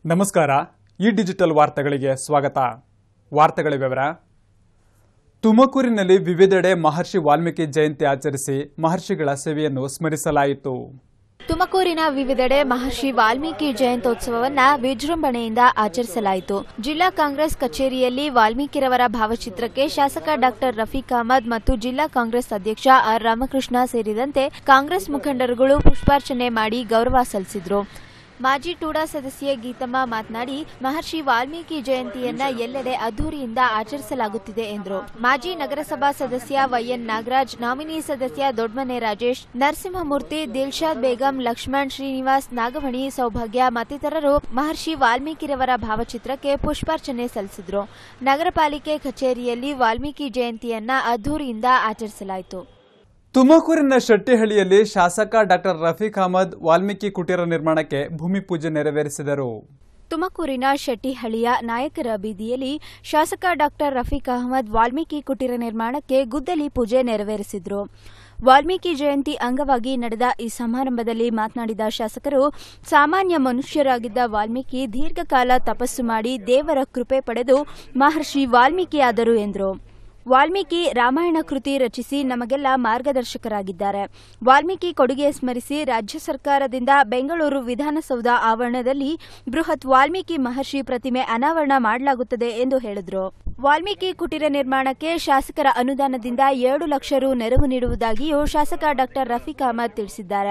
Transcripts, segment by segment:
ನಮಸ್ಕಾರ ಈ ಡಿಜಿಟಲ್ ವಾರ್ತೆಗಳಿಗೆ ಸ್ವಾಗತ ವಾರ್ತೆಗಳ ವಿವರ ತುಮಕೂರಿನಲ್ಲಿ ವಿವಿಧೆಡೆ ಮಹರ್ಷಿ ವಾಲ್ಮೀಕಿ ಜಯಂತಿ ಆಚರಿಸಿ ಮಹರ್ಷಿಗಳ ಸೇವೆಯನ್ನು ಸ್ಮರಿಸಲಾಯಿತು ತುಮಕೂರಿನ ವಿವಿಧೆಡೆ ಮಹರ್ಷಿ ವಾಲ್ಮೀಕಿ ಜಯಂತ್ಯೋತ್ಸವವನ್ನ ವಿಜೃಂಭಣೆಯಿಂದ ಆಚರಿಸಲಾಯಿತು ಜಿಲ್ಲಾ ಕಾಂಗ್ರೆಸ್ ಕಚೇರಿಯಲ್ಲಿ ವಾಲ್ಮೀಕಿರವರ ಭಾವಚಿತ್ರಕ್ಕೆ ಶಾಸಕ ಡಾಕ್ಟರ್ ರಫೀಕ್ ಅಹಮದ್ ಮತ್ತು ಜಿಲ್ಲಾ ಕಾಂಗ್ರೆಸ್ ಅಧ್ಯಕ್ಷ ಆರ್ ರಾಮಕೃಷ್ಣ ಸೇರಿದಂತೆ ಕಾಂಗ್ರೆಸ್ ಮುಖಂಡರುಗಳು ಪುಷ್ಪಾರ್ಚನೆ ಮಾಡಿ ಗೌರವ ಸಲ್ಲಿಸಿದರು ಮಾಜಿ ಟೂಡಾ ಸದಸ್ಯೆ ಗೀತಮ್ಮ ಮಾತನಾಡಿ ಮಹರ್ಷಿ ವಾಲ್ಮೀಕಿ ಜಯಂತಿಯನ್ನ ಎಲ್ಲೆಡೆ ಅದ್ದೂರಿಯಿಂದ ಆಚರಿಸಲಾಗುತ್ತಿದೆ ಎಂದರು ಮಾಜಿ ನಗರಸಭಾ ಸದಸ್ಯ ವೈಎನ್ ನಾಗರಾಜ್ ನಾಮಿನಿ ಸದಸ್ಯ ದೊಡ್ಮನೆ ರಾಜೇಶ್ ನರಸಿಂಹಮೂರ್ತಿ ದಿಲ್ಶಾದ್ ಬೇಗಂ ಲಕ್ಷ್ಮಣ್ ಶ್ರೀನಿವಾಸ್ ನಾಗಮಣಿ ಸೌಭಾಗ್ಯ ಮತ್ತಿತರರು ಮಹರ್ಷಿ ವಾಲ್ಮೀಕಿರವರ ಭಾವಚಿತ್ರಕ್ಕೆ ಪುಷ್ಪಾರ್ಚನೆ ಸಲ್ಲಿಸಿದರು ನಗರ ಪಾಲಿಕೆ ಕಚೇರಿಯಲ್ಲಿ ವಾಲ್ಮೀಕಿ ಜಯಂತಿಯನ್ನ ಅದ್ದೂರಿಯಿಂದ ಆಚರಿಸಲಾಯಿತು ತುಮಕೂರಿನ ಶೆಟ್ಟಿಹಳ್ಳಿಯಲ್ಲಿ ಶಾಸಕ ಡಾಕ್ಟರ್ ರಫೀಕ್ ಅಹಮದ್ ವಾಲ್ಮೀಕಿ ಕುಟೀರ ನಿರ್ಮಾಣಕ್ಕೆ ಭೂಮಿ ಪೂಜೆ ನೆರವೇರಿಸಿದರು ತುಮಕೂರಿನ ಶೆಟ್ಟಿಹಳ್ಳಿಯ ನಾಯಕರ ಬೀದಿಯಲ್ಲಿ ಶಾಸಕ ಡಾಕ್ಟರ್ ರಫೀಕ್ ಅಹಮದ್ ವಾಲ್ಮೀಕಿ ಕುಟೀರ ನಿರ್ಮಾಣಕ್ಕೆ ಗುದ್ದಲಿ ಪೂಜೆ ನೆರವೇರಿಸಿದರು ವಾಲ್ಮೀಕಿ ಜಯಂತಿ ಅಂಗವಾಗಿ ನಡೆದ ಈ ಸಮಾರಂಭದಲ್ಲಿ ಮಾತನಾಡಿದ ಶಾಸಕರು ಸಾಮಾನ್ಯ ಮನುಷ್ಯರಾಗಿದ್ದ ವಾಲ್ಮೀಕಿ ದೀರ್ಘಕಾಲ ತಪಸ್ಸು ಮಾಡಿ ದೇವರ ಕೃಪೆ ಪಡೆದು ಮಹರ್ಷಿ ವಾಲ್ಮೀಕಿಯಾದರು ಎಂದರು ವಾಲ್ಮೀಕಿ ರಾಮಾಯಣ ಕೃತಿ ರಚಿಸಿ ನಮಗೆಲ್ಲ ಮಾರ್ಗದರ್ಶಕರಾಗಿದ್ದಾರೆ ವಾಲ್ಮೀಕಿ ಕೊಡುಗೆ ಸ್ಮರಿಸಿ ರಾಜ್ಯ ಸರ್ಕಾರದಿಂದ ಬೆಂಗಳೂರು ವಿಧಾನಸೌಧ ಆವರಣದಲ್ಲಿ ಬೃಹತ್ ವಾಲ್ಮೀಕಿ ಮಹರ್ಷಿ ಪ್ರತಿಮೆ ಅನಾವರಣ ಮಾಡಲಾಗುತ್ತದೆ ಎಂದು ಹೇಳಿದರು ವಾಲ್ಮೀಕಿ ಕುಟೀರ ನಿರ್ಮಾಣಕ್ಕೆ ಶಾಸಕರ ಅನುದಾನದಿಂದ ಏಳು ಲಕ್ಷ ರು ನೆರವು ನೀಡುವುದಾಗಿಯೂ ಶಾಸಕ ಡಾಕ್ಟರ್ ರಫೀಕ್ ಅಹಮದ್ ತಿಳಿಸಿದ್ದಾರೆ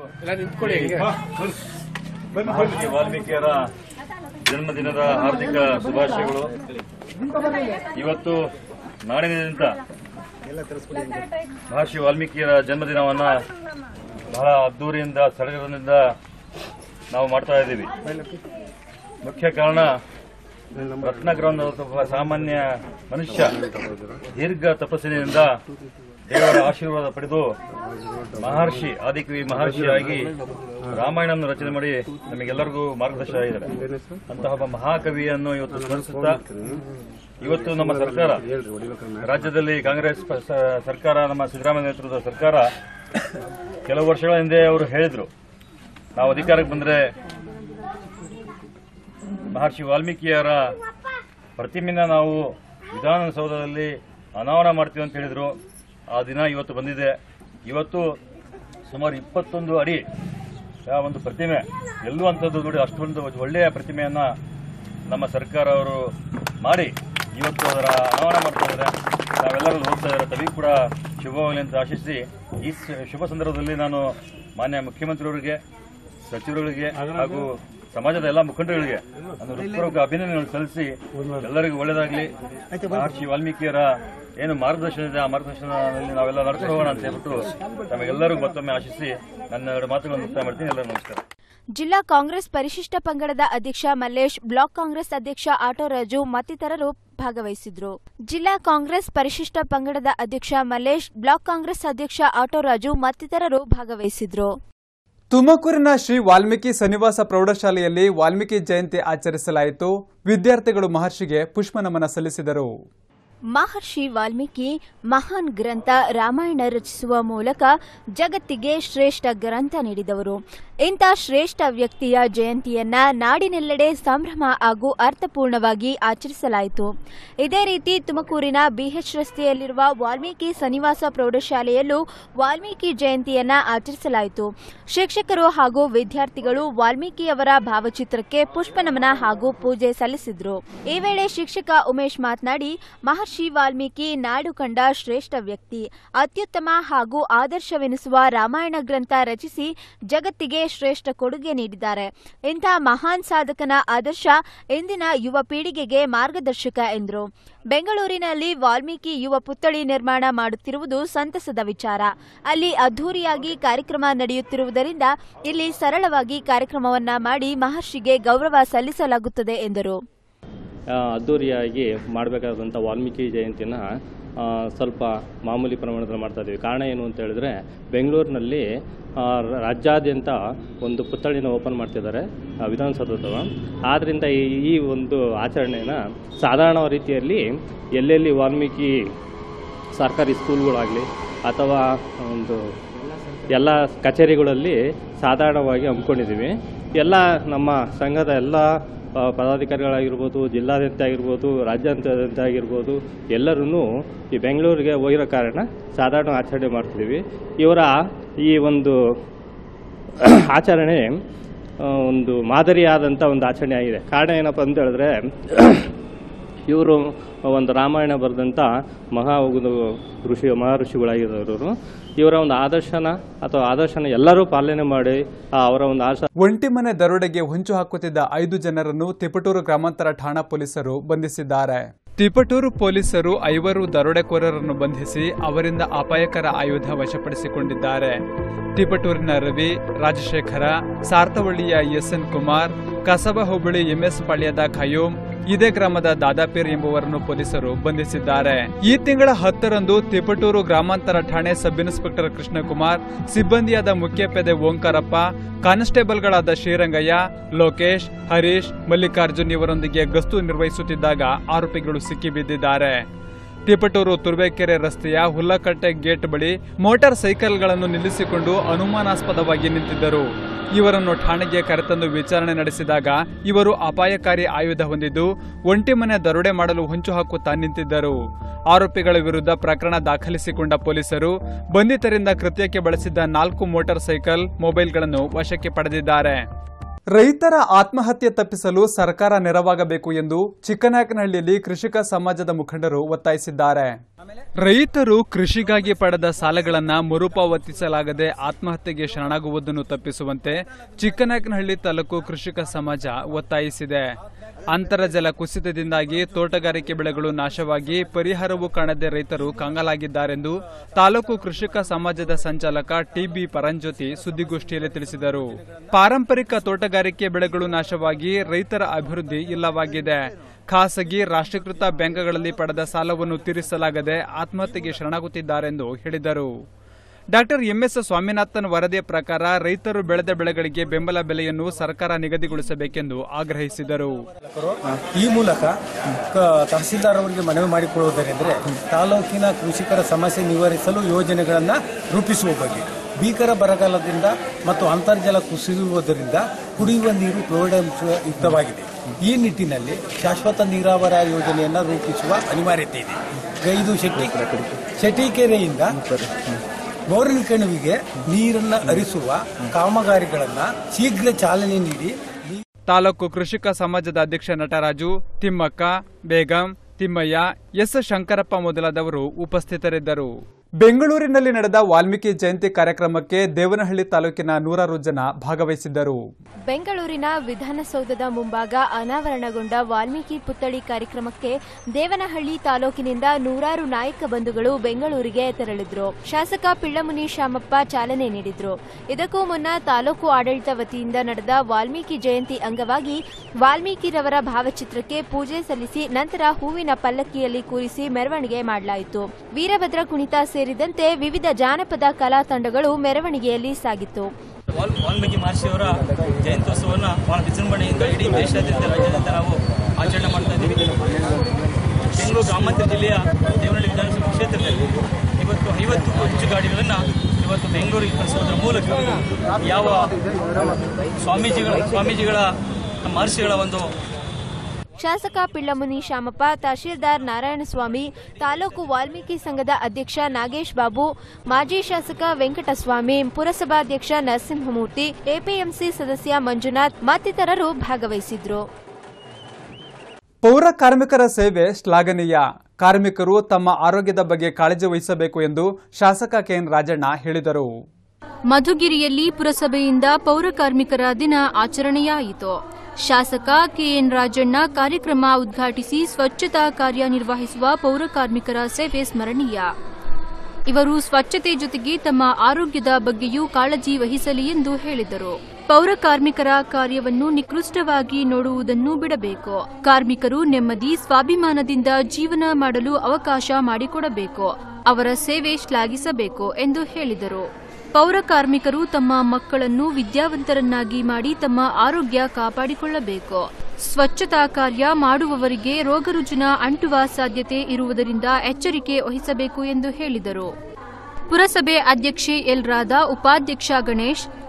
ಮಹರ್ಷಿ ವಾಲ್ಮೀಕಿಯರ ಜನ್ಮದಿನದ ಹಾರ್ದಿಕ ಶುಭಾಶಯಗಳು ಇವತ್ತು ನಾಡಿನಾದ್ಯಂತ ಮಹರ್ಷಿ ವಾಲ್ಮೀಕಿಯರ ಜನ್ಮದಿನವನ್ನ ಬಹಳ ಅದ್ದೂರಿಯಿಂದ ಸಡಗರದಿಂದ ನಾವು ಮಾಡ್ತಾ ಇದ್ದೀವಿ ಮುಖ್ಯ ಕಾರಣ ರತ್ನಗ್ರಹದ ಒಬ್ಬ ಸಾಮಾನ್ಯ ಮನುಷ್ಯ ದೀರ್ಘ ತಪಸ್ಸಿನಿಂದ ದೇವರ ಆಶೀರ್ವಾದ ಪಡೆದು ಮಹರ್ಷಿ ಆದಿಕವಿ ಮಹರ್ಷಿಯಾಗಿ ರಾಮಾಯಣವನ್ನು ರಚನೆ ಮಾಡಿ ನಮಗೆಲ್ಲರಿಗೂ ಮಾರ್ಗದರ್ಶನ ಆಗಿದ್ದಾರೆ ಅಂತಹ ಒಬ್ಬ ಮಹಾಕವಿಯನ್ನು ಇವತ್ತು ಸ್ಮರಿಸುತ್ತಾ ಇವತ್ತು ನಮ್ಮ ಸರ್ಕಾರ ರಾಜ್ಯದಲ್ಲಿ ಕಾಂಗ್ರೆಸ್ ಪ- ಸ- ಸರ್ಕಾರ ನಮ್ಮ ಸಿದ್ದರಾಮಯ್ಯ ನೇತೃತ್ವದ ಸರ್ಕಾರ ಕೆಲವು ವರ್ಷಗಳ ಹಿಂದೆ ಅವರು ಹೇಳಿದ್ರು ನಾವು ಅಧಿಕಾರಕ್ಕೆ ಬಂದ್ರೆ ಮಹರ್ಷಿ ವಾಲ್ಮೀಕಿಯರ ಪ್ರತಿಮೆನ ನಾವು ವಿಧಾನಸೌಧದಲ್ಲಿ ಅನಾವರಣ ಮಾಡ್ತೀವಿ ಅಂತ ಹೇಳಿದ್ರು ಆ ದಿನ ಇವತ್ತು ಬಂದಿದೆ ಇವತ್ತು ಸುಮಾರು ಇಪ್ಪತ್ತೊಂದು ಅಡಿ ಆ ಒಂದು ಪ್ರತಿಮೆ ಎಲ್ಲೂ ಅಂಥದ್ದು ನೋಡಿ ಅಷ್ಟೊಂದು ಒಳ್ಳೆಯ ಪ್ರತಿಮೆಯನ್ನ ನಮ್ಮ ಸರ್ಕಾರ ಅವರು ಮಾಡಿ ಇವತ್ತು ಅದರ ಅನಾವರಣ ಮಾಡ್ತಾ ಇದ್ದಾರೆ ನಾವೆಲ್ಲರೂ ಹೋಗ್ತಾ ಇದ್ದಾರೆ ತಮಗೆ ಕೂಡ ಶುಭವಾಗಲಿ ಅಂತ ಆಶಿಸಿ ಈ ಸ- ಶುಭ ಸಂದರ್ಭದಲ್ಲಿ ನಾನು ಮಾನ್ಯ ಮುಖ್ಯಮಂತ್ರಿಯವರಿಗೆ ಸಚಿವರುಗಳಿಗೆ ಹಾಗೂ ಸಮಾಜದ ಎಲ್ಲ ಮುಖಂಡರುಗಳಿಗೆ ನಾನು ಹೃತ್ಪೂರ್ವಕ ಅಭಿನಂದನೆಗಳನ್ನು ಸಲ್ಲಿಸಿ ಎಲ್ಲರಿಗೂ ಒಳ್ಳೆಯದಾಗಲಿ ಮಹರ್ಷಿ ವಾಲ್ಮೀಕಿಯರ ಏನು ಮಾರ್ಗದರ್ಶನ ಇದೆ ಆ ಮಾರ್ಗದರ್ಶನದಲ್ಲಿ ನಾವೆಲ್ಲ ನಡ್ಕೊಂಡು ಹೋಗೋಣ ಅಂತ ಹೇಳ್ಬಿಟ್ಟು ತಮಗೆಲ್ಲರಿಗೂ ಮತ್ತೊಮ್ಮೆ ಆಶಿಸಿ ನನ್ನ ಎರಡು ಮಾತುಗಳನ್ನು ಮುಕ್ತಾಯ ಮಾಡ್ತೀನಿ ಎಲ್ಲರಿಗೂ ನಮಸ್ಕಾರ ಜಿಲ್ಲಾ ಕಾಂಗ್ರೆಸ್ ಪರಿಶಿಷ್ಟ ಪಂಗಡದ ಅಧ್ಯಕ್ಷ ಮಲ್ಲೇಶ್ ಬ್ಲಾಕ್ ಕಾಂಗ್ರೆಸ್ ಅಧ್ಯಕ್ಷ ಆಟೋರಾಜು ಮತ್ತಿತರರು ಭಾಗವಹಿಸಿದ್ರು ಜಿಲ್ಲಾ ಕಾಂಗ್ರೆಸ್ ಪರಿಶಿಷ್ಟ ಪಂಗಡದ ಅಧ್ಯಕ್ಷ ಮಲ್ಲೇಶ್ ಬ್ಲಾಕ್ ಕಾಂಗ್ರೆಸ್ ಅಧ್ಯಕ್ಷ ಆಟೋರಾಜು ಮತ್ತಿತರರು ಭಾಗವಹಿಸಿದ್ರು ತುಮಕೂರಿನ ಶ್ರೀ ವಾಲ್ಮೀಕಿ ಸನ್ನಿವಾಸ ಪ್ರೌಢಶಾಲೆಯಲ್ಲಿ ವಾಲ್ಮೀಕಿ ಜಯಂತಿ ಆಚರಿಸಲಾಯಿತು ವಿದ್ಯಾರ್ಥಿಗಳು ಮಹರ್ಷಿಗೆ ಪುಷ್ಪನಮನ ಸಲ್ಲಿಸಿದರು ಮಹರ್ಷಿ ವಾಲ್ಮೀಕಿ ಮಹಾನ್ ಗ್ರಂಥ ರಾಮಾಯಣ ರಚಿಸುವ ಮೂಲಕ ಜಗತ್ತಿಗೆ ಶ್ರೇಷ್ಠ ಗ್ರಂಥ ನೀಡಿದವರು ಇಂಥ ಶ್ರೇಷ್ಠ ವ್ಯಕ್ತಿಯ ಜಯಂತಿಯನ್ನ ನಾಡಿನೆಲ್ಲೆಡೆ ಸಂಭ್ರಮ ಹಾಗೂ ಅರ್ಥಪೂರ್ಣವಾಗಿ ಆಚರಿಸಲಾಯಿತು ಇದೇ ರೀತಿ ತುಮಕೂರಿನ ಬಿಎಚ್ ರಸ್ತೆಯಲ್ಲಿರುವ ವಾಲ್ಮೀಕಿ ಸನ್ನಿವಾಸ ಪ್ರೌಢಶಾಲೆಯಲ್ಲೂ ವಾಲ್ಮೀಕಿ ಜಯಂತಿಯನ್ನ ಆಚರಿಸಲಾಯಿತು ಶಿಕ್ಷಕರು ಹಾಗೂ ವಿದ್ಯಾರ್ಥಿಗಳು ವಾಲ್ಮೀಕಿಯವರ ಭಾವಚಿತ್ರಕ್ಕೆ ಪುಷ್ಪನಮನ ಹಾಗೂ ಪೂಜೆ ಸಲ್ಲಿಸಿದ್ರು ಈ ವೇಳೆ ಶಿಕ್ಷಕ ಉಮೇಶ್ ಮಾತನಾಡಿ ಮಹರ್ಷಿ ವಾಲ್ಮೀಕಿ ನಾಡು ಕಂಡ ಶ್ರೇಷ್ಠ ವ್ಯಕ್ತಿ ಅತ್ಯುತ್ತಮ ಹಾಗೂ ಆದರ್ಶವೆನಿಸುವ ರಾಮಾಯಣ ಗ್ರಂಥ ರಚಿಸಿ ಜಗತ್ತಿಗೆ ಶ್ರೇಷ್ಠ ಕೊಡುಗೆ ನೀಡಿದ್ದಾರೆ ಇಂಥ ಮಹಾನ್ ಸಾಧಕನ ಆದರ್ಶ ಇಂದಿನ ಯುವ ಪೀಳಿಗೆಗೆ ಮಾರ್ಗದರ್ಶಕ ಎಂದರು ಬೆಂಗಳೂರಿನಲ್ಲಿ ವಾಲ್ಮೀಕಿ ಯುವ ಪುತ್ಥಳಿ ನಿರ್ಮಾಣ ಮಾಡುತ್ತಿರುವುದು ಸಂತಸದ ವಿಚಾರ ಅಲ್ಲಿ ಅದ್ದೂರಿಯಾಗಿ ಕಾರ್ಯಕ್ರಮ ನಡೆಯುತ್ತಿರುವುದರಿಂದ ಇಲ್ಲಿ ಸರಳವಾಗಿ ಕಾರ್ಯಕ್ರಮವನ್ನ ಮಾಡಿ ಮಹರ್ಷಿಗೆ ಗೌರವ ಸಲ್ಲಿಸಲಾಗುತ್ತದೆ ಎಂದರು ಆ, ಅದ್ಧೂರಿಯಾಗಿ ಮಾಡಬೇಕಾದಂಥ ವಾಲ್ಮೀಕಿ ಜಯಂತಿನ ಆ, ಸ್ವಲ್ಪ ಮಾಮೂಲಿ ಪ್ರಮಾಣದಲ್ಲಿ ಮಾಡ್ತಾ ಇದ್ದೀವಿ ಕಾರಣ ಏನು ಅಂತ ಹೇಳಿದ್ರೆ ಬೆಂಗಳೂರಿನಲ್ಲಿ ಆ, ರ- ರಾಜ್ಯಾದ್ಯಂತ ಒಂದು ಪುತ್ಥಳಿನ ಓಪನ್ ಮಾಡ್ತಿದ್ದಾರೆ ಆ, ವಿಧಾನಸೌಧದ ಆದ್ದರಿಂದ ಈ ಈ ಒಂದು ಆಚರಣೆನ ಸಾಧಾರಣ ರೀತಿಯಲ್ಲಿ ಎಲ್ಲೆಲ್ಲಿ ವಾಲ್ಮೀಕಿ ಸರ್ಕಾರಿ ಸ್ಕೂಲ್ಗಳಾಗಲಿ ಅಥವಾ ಒಂದು ಎಲ್ಲ ಕಚೇರಿಗಳಲ್ಲಿ ಸಾಧಾರಣವಾಗಿ ಹಮ್ಮಿಕೊಂಡಿದ್ದೀವಿ ಎಲ್ಲ ನಮ್ಮ ಸಂಘದ ಎಲ್ಲ ಆ, ಪದಾಧಿಕಾರಿಗಳಾಗಿರ್ಬೋದು ಜಿಲ್ಲಾದ್ಯಂತ ಆಗಿರ್ಬೋದು ರಾಜ್ಯಾದ್ಯಂತ ಆಗಿರ್ಬೋದು ಎಲ್ಲರೂ ಈ ಬೆಂಗಳೂರಿಗೆ ಹೋಗಿರೋ ಕಾರಣ ಸಾಧಾರಣ ಆಚರಣೆ ಮಾಡ್ತಿದ್ದೀವಿ ಇವರ ಈ ಒಂದು ಆಚರಣೆ ಆ, ಒಂದು ಮಾದರಿಯಾದಂಥ ಒಂದು ಆಚರಣೆ ಆಗಿದೆ ಕಾರಣ ಏನಪ್ಪ ಅಂತ ಹೇಳಿದ್ರೆ ಇವರು ಒಂದು ರಾಮಾಯಣ ಬರೆದಂಥ ಮಹಾ ಒಂದು ಋಷಿ ಮಹರ್ಷಿಗಳಾಗಿರೋರು ಇವರ ಒಂದು ಆದರ್ಶನ ಅಥವಾ ಆದರ್ಶನ ಎಲ್ಲರೂ ಪಾಲನೆ ಮಾಡಿ ಆ ಅವರ ಒಂದು ಆಶ ಒಂಟಿಮನೆ ದರೋಡೆಗೆ ಹೊಂಚು ಹಾಕುತ್ತಿದ್ದ ಐದು ಜನರನ್ನು ತಿಪಟೂರು ಗ್ರಾಮಾಂತರ ಠಾಣಾ ಪೊಲೀಸರು ಬಂಧಿಸಿದ್ದಾರೆ ತಿಪಟೂರು ಪೊಲೀಸರು ಐವರು ದರೋಡೆಕೋರರನ್ನು ಬಂಧಿಸಿ ಅವರಿಂದ ಅಪಾಯಕರ ಆಯುಧ ವಶಪಡಿಸಿಕೊಂಡಿದ್ದಾರೆ ತಿಪಟೂರಿನ ರವಿ ರಾಜಶೇಖರ ಸಾರ್ತವಳ್ಳಿಯ ಎಸ್ಎನ್ ಕುಮಾರ್ ಕಸಬಾ ಹೋಬಳಿ ಎಂಎಸ್ ಪಾಳ್ಯದ ಖಯೋಮ್ ಇದೇ ಗ್ರಾಮದ ದಾದಾಪೀರ್ ಎಂಬುವರನ್ನು ಪೊಲೀಸರು ಬಂಧಿಸಿದ್ದಾರೆ ಈ ತಿಂಗಳ ಹತ್ತರಂದು ತಿಪಟೂರು ಗ್ರಾಮಾಂತರ ಠಾಣೆ ಸಬ್ ಇನ್ಸ್ಪೆಕ್ಟರ್ ಕೃಷ್ಣಕುಮಾರ್ ಸಿಬ್ಬಂದಿಯಾದ ಮುಖ್ಯಪೇದೆ ಓಂಕಾರಪ್ಪ ಕಾನ್ಸ್ಟೇಬಲ್ಗಳಾದ ಶ್ರೀರಂಗಯ್ಯ ಲೋಕೇಶ್ ಹರೀಶ್ ಮಲ್ಲಿಕಾರ್ಜುನ್ ಇವರೊಂದಿಗೆ ಗಸ್ತು ನಿರ್ವಹಿಸುತ್ತಿದ್ದಾಗ ಆರೋಪಿಗಳು ಸಿಕ್ಕಿಬಿದ್ದಿದ್ದಾರೆ ತಿಪಟೂರು ತುರ್ಬೇಕೆರೆ ರಸ್ತೆಯ ಹುಲ್ಲಕಟ್ಟೆ ಗೇಟ್ ಬಳಿ ಮೋಟಾರ್ ಸೈಕಲ್ಗಳನ್ನು ನಿಲ್ಲಿಸಿಕೊಂಡು ಅನುಮಾನಾಸ್ಪದವಾಗಿ ನಿಂತಿದ್ದರು ಇವರನ್ನು ಠಾಣೆಗೆ ಕರೆತಂದು ವಿಚಾರಣೆ ನಡೆಸಿದಾಗ ಇವರು ಅಪಾಯಕಾರಿ ಆಯುಧ ಹೊಂದಿದ್ದು ಒಂಟಿ ಮನೆ ದರೋಡೆ ಮಾಡಲು ಹೊಂಚು ಹಾಕುತ್ತಾ ನಿಂತಿದ್ದರು ಆರೋಪಿಗಳ ವಿರುದ್ಧ ಪ್ರಕರಣ ದಾಖಲಿಸಿಕೊಂಡ ಪೊಲೀಸರು ಬಂಧಿತರಿಂದ ಕೃತ್ಯಕ್ಕೆ ಬಳಸಿದ್ದ ನಾಲ್ಕು ಮೋಟಾರ್ ಸೈಕಲ್ ಮೊಬೈಲ್ಗಳನ್ನು ವಶಕ್ಕೆ ಪಡೆದಿದ್ದಾರೆ ರೈತರ ಆತ್ಮಹತ್ಯೆ ತಪ್ಪಿಸಲು ಸರ್ಕಾರ ನೆರವಾಗಬೇಕು ಎಂದು ಚಿಕ್ಕನಾಯಕನಹಳ್ಳಿಯಲ್ಲಿ ಕೃಷಿಕ ಸಮಾಜದ ಮುಖಂಡರು ಒತ್ತಾಯಿಸಿದ್ದಾರೆ ರೈತರು ಕೃಷಿಗಾಗಿ ಪಡೆದ ಸಾಲಗಳನ್ನು ಮರುಪಾವತಿಸಲಾಗದೆ ಆತ್ಮಹತ್ಯೆಗೆ ಶರಣಾಗುವುದನ್ನು ತಪ್ಪಿಸುವಂತೆ ಚಿಕ್ಕನಾಯಕನಹಳ್ಳಿ ತಾಲೂಕು ಕೃಷಿಕ ಸಮಾಜ ಒತ್ತಾಯಿಸಿದೆ ಅಂತರ್ಜಲ ಕುಸಿತದಿಂದಾಗಿ ತೋಟಗಾರಿಕೆ ಬೆಳೆಗಳು ನಾಶವಾಗಿ ಪರಿಹಾರವೂ ಕಾಣದೆ ರೈತರು ಕಂಗಾಲಾಗಿದ್ದಾರೆಂದು ತಾಲೂಕು ಕೃಷಿಕ ಸಮಾಜದ ಸಂಚಾಲಕ ಟಿಬಿ ಪರಂಜ್ಯೋತಿ ಸುದ್ದಿಗೋಷ್ಠಿಯಲ್ಲಿ ತಿಳಿಸಿದರು ಪಾರಂಪರಿಕ ತೋಟಗಾರಿಕೆ ಬೆಳೆಗಳು ನಾಶವಾಗಿ ರೈತರ ಅಭಿವೃದ್ಧಿ ಇಲ್ಲವಾಗಿದೆ ಖಾಸಗಿ ರಾಷ್ಟ್ರೀಕೃತ ಬ್ಯಾಂಕ್ಗಳಲ್ಲಿ ಪಡೆದ ಸಾಲವನ್ನು ತೀರಿಸಲಾಗದೆ ಆತ್ಮಹತ್ಯೆಗೆ ಶರಣಾಗುತ್ತಿದ್ದಾರೆಂದು ಹೇಳಿದರು ಡಾಕ್ಟರ್ ಎಂಎಸ್ ಸ್ವಾಮಿನಾಥನ್ ವರದಿಯ ಪ್ರಕಾರ ರೈತರು ಬೆಳೆದ ಬೆಳೆಗಳಿಗೆ ಬೆಂಬಲ ಬೆಲೆಯನ್ನು ಸರ್ಕಾರ ನಿಗದಿಗೊಳಿಸಬೇಕೆಂದು ಆಗ್ರಹಿಸಿದರು ಈ ಮೂಲಕ ಕ- ತಹಸೀಲ್ದಾರ್ ಅವರಿಗೆ ಮನವಿ ಮಾಡಿಕೊಳ್ಳುವುದರೆಂದರೆ ತಾಲೂಕಿನ ಕೃಷಿಕರ ಸಮಸ್ಯೆ ನಿವಾರಿಸಲು ಯೋಜನೆಗಳನ್ನು ರೂಪಿಸುವ ಬಗ್ಗೆ ಭೀಕರ ಬರಗಾಲದಿಂದ ಮತ್ತು ಅಂತರ್ಜಲ ಕುಸಿಯುವುದರಿಂದ ಕುಡಿಯುವ ನೀರು ಕ್ಲೋರೈಡ್ಯುಕ್ತವಾಗಿದೆ ಈ ನಿಟ್ಟಿನಲ್ಲಿ ಶಾಶ್ವತ ನೀರಾವರಿ ಯೋಜನೆಯನ್ನು ರೂಪಿಸುವ ಅನಿವಾರ್ಯತೆ ಇದೆ ಈಗ ಇದು ಶೆಟ್ಟಿ ಶೆಟ್ಟಿಕೆರೆಯಿಂದ ಗೋರ್ನಿಕಣುವಿಗೆ ನೀರನ್ನು ಹರಿಸುವ ಕಾಮಗಾರಿಗಳನ್ನು ಶೀಘ್ರ ಚಾಲನೆ ನೀಡಿ ಈ ತಾಲೂಕು ಕೃಷಿಕ ಸಮಾಜದ ಅಧ್ಯಕ್ಷ ನಟರಾಜು ತಿಮ್ಮಕ್ಕ ಬೇಗಂ ತಿಮ್ಮಯ್ಯ ಎಸ್ ಶಂಕರಪ್ಪ ಮೊದಲಾದವರು ಉಪಸ್ಥಿತರಿದ್ದರು ಬೆಂಗಳೂರಿನಲ್ಲಿ ನಡೆದ ವಾಲ್ಮೀಕಿ ಜಯಂತಿ ಕಾರ್ಯಕ್ರಮಕ್ಕೆ ದೇವನಹಳ್ಳಿ ತಾಲೂಕಿನ ನೂರಾರು ಜನ ಭಾಗವಹಿಸಿದ್ದರು ಬೆಂಗಳೂರಿನ ವಿಧಾನಸೌಧದ ಮುಂಭಾಗ ಅನಾವರಣಗೊಂಡ ವಾಲ್ಮೀಕಿ ಪುತ್ಥಳಿ ಕಾರ್ಯಕ್ರಮಕ್ಕೆ ದೇವನಹಳ್ಳಿ ತಾಲೂಕಿನಿಂದ ನೂರಾರು ನಾಯಕ ಬಂಧುಗಳು ಬೆಂಗಳೂರಿಗೆ ತೆರಳಿದ್ರು ಶಾಸಕ ಪಿಳ್ಳಮುನಿ ಶಾಮಪ್ಪ ಚಾಲನೆ ನೀಡಿದ್ರು ಇದಕ್ಕೂ ಮುನ್ನ ತಾಲೂಕು ಆಡಳಿತ ವತಿಯಿಂದ ನಡೆದ ವಾಲ್ಮೀಕಿ ಜಯಂತಿ ಅಂಗವಾಗಿ ವಾಲ್ಮೀಕಿರವರ ಭಾವಚಿತ್ರಕ್ಕೆ ಪೂಜೆ ಸಲ್ಲಿಸಿ ನಂತರ ಹೂವಿನ ಪಲ್ಲಕ್ಕಿಯಲ್ಲಿ ಕೂರಿಸಿ ಮೆರವಣಿಗೆ ಮಾಡಲಾಯಿತು ವೀರಭದ್ರ ಕುಣಿತ ಸೇರಿದಂತೆ ವಿವಿಧ ಜಾನಪದ ಕಲಾ ತಂಡಗಳು ಮೆರವಣಿಗೆಯಲ್ಲಿ ಸಾಗಿತ್ತು ವಾಲ್ ವಾಲ್ಮೀಕಿ ಮಹರ್ಷಿಯವರ ಜಯಂತ್ಯೋತ್ಸವವನ್ನು ಬಹಳ ವಿಜೃಂಭಣೆಯಿಂದ ಇಡೀ ದೇಶಾದ್ಯಂತ ರಾಜ್ಯಾದ್ಯಂತ ನಾವು ಆಚರಣೆ ಮಾಡ್ತಾ ಇದ್ದೀವಿ ಬೆಂಗಳೂರು ಗ್ರಾಮಾಂತರ ಜಿಲ್ಲೆಯ ದೇವನಹಳ್ಳಿ ವಿಧಾನಸಭಾ ಕ್ಷೇತ್ರದಲ್ಲಿ ಇವತ್ತು ಐವತ್ತಕ್ಕೂ ಹೆಚ್ಚು ಗಾಡಿಗಳನ್ನು ಇವತ್ತು ಬೆಂಗಳೂರಿಗೆ ಕಳಿಸೋದ್ರ ಮೂಲಕ ಯಾವ ಸ್ವಾಮೀಜಿಗಳ ಸ್ವಾಮೀಜಿಗಳ ಮಹರ್ಷಿಗಳ ಒಂದು ಶಾಸಕ ಪಿಳ್ಳಮುನಿ ಶಾಮಪ್ಪ ತಹಶೀಲ್ದಾರ್ ನಾರಾಯಣಸ್ವಾಮಿ ತಾಲೂಕು ವಾಲ್ಮೀಕಿ ಸಂಘದ ಅಧ್ಯಕ್ಷ ನಾಗೇಶ್ ಬಾಬು ಮಾಜಿ ಶಾಸಕ ವೆಂಕಟಸ್ವಾಮಿ ಪುರಸಭಾಧ್ಯಕ್ಷ ನರಸಿಂಹಮೂರ್ತಿ ಎಪಿಎಂಸಿ ಸದಸ್ಯ ಮಂಜುನಾಥ್ ಮತ್ತಿತರರು ಭಾಗವಹಿಸಿದ್ರು ಪೌರ ಕಾರ್ಮಿಕರ ಸೇವೆ ಶ್ಲಾಘನೀಯ ಕಾರ್ಮಿಕರು ತಮ್ಮ ಆರೋಗ್ಯದ ಬಗ್ಗೆ ಕಾಳಜಿ ವಹಿಸಬೇಕು ಎಂದು ಶಾಸಕ ಕೆಎನ್ ರಾಜಣ್ಣ ಹೇಳಿದರು ಮಧುಗಿರಿಯಲ್ಲಿ ಪುರಸಭೆಯಿಂದ ಪೌರ ಕಾರ್ಮಿಕರ ದಿನ ಆಚರಣೆಯಾಯಿತು ಶಾಸಕ ಕೆಎನ್ ರಾಜಣ್ಣ ಕಾರ್ಯಕ್ರಮ ಉದ್ಘಾಟಿಸಿ ಸ್ವಚ್ಛತಾ ಕಾರ್ಯ ನಿರ್ವಹಿಸುವ ಪೌರ ಕಾರ್ಮಿಕರ ಸೇವೆ ಸ್ಮರಣೀಯ ಇವರು ಸ್ವಚ್ಛತೆ ಜೊತೆಗೆ ತಮ್ಮ ಆರೋಗ್ಯದ ಬಗ್ಗೆಯೂ ಕಾಳಜಿ ವಹಿಸಲಿ ಎಂದು ಹೇಳಿದರು ಪೌರ ಕಾರ್ಮಿಕರ ಕಾರ್ಯವನ್ನು ನಿಕೃಷ್ಟವಾಗಿ ನೋಡುವುದನ್ನು ಬಿಡಬೇಕು ಕಾರ್ಮಿಕರು ನೆಮ್ಮದಿ ಸ್ವಾಭಿಮಾನದಿಂದ ಜೀವನ ಮಾಡಲು ಅವಕಾಶ ಮಾಡಿಕೊಡಬೇಕು ಅವರ ಸೇವೆ ಶ್ಲಾಘಿಸಬೇಕು ಎಂದು ಹೇಳಿದರು ಪೌರ ಕಾರ್ಮಿಕರು ತಮ್ಮ ಮಕ್ಕಳನ್ನು ವಿದ್ಯಾವಂತರನ್ನಾಗಿ ಮಾಡಿ ತಮ್ಮ ಆರೋಗ್ಯ ಕಾಪಾಡಿಕೊಳ್ಳಬೇಕು ಸ್ವಚ್ಛತಾ ಕಾರ್ಯ ಮಾಡುವವರಿಗೆ ರೋಗರುಜಿನ ಅಂಟುವ ಸಾಧ್ಯತೆ ಇರುವುದರಿಂದ ಎಚ್ಚರಿಕೆ ವಹಿಸಬೇಕು ಎಂದು ಹೇಳಿದರು ಪುರಸಭೆ ಅಧ್ಯಕ್ಷೆ ಎಲ್ ರಾಧಾ ಉಪಾಧ್ಯಕ್ಷ ಗಣೇಶ್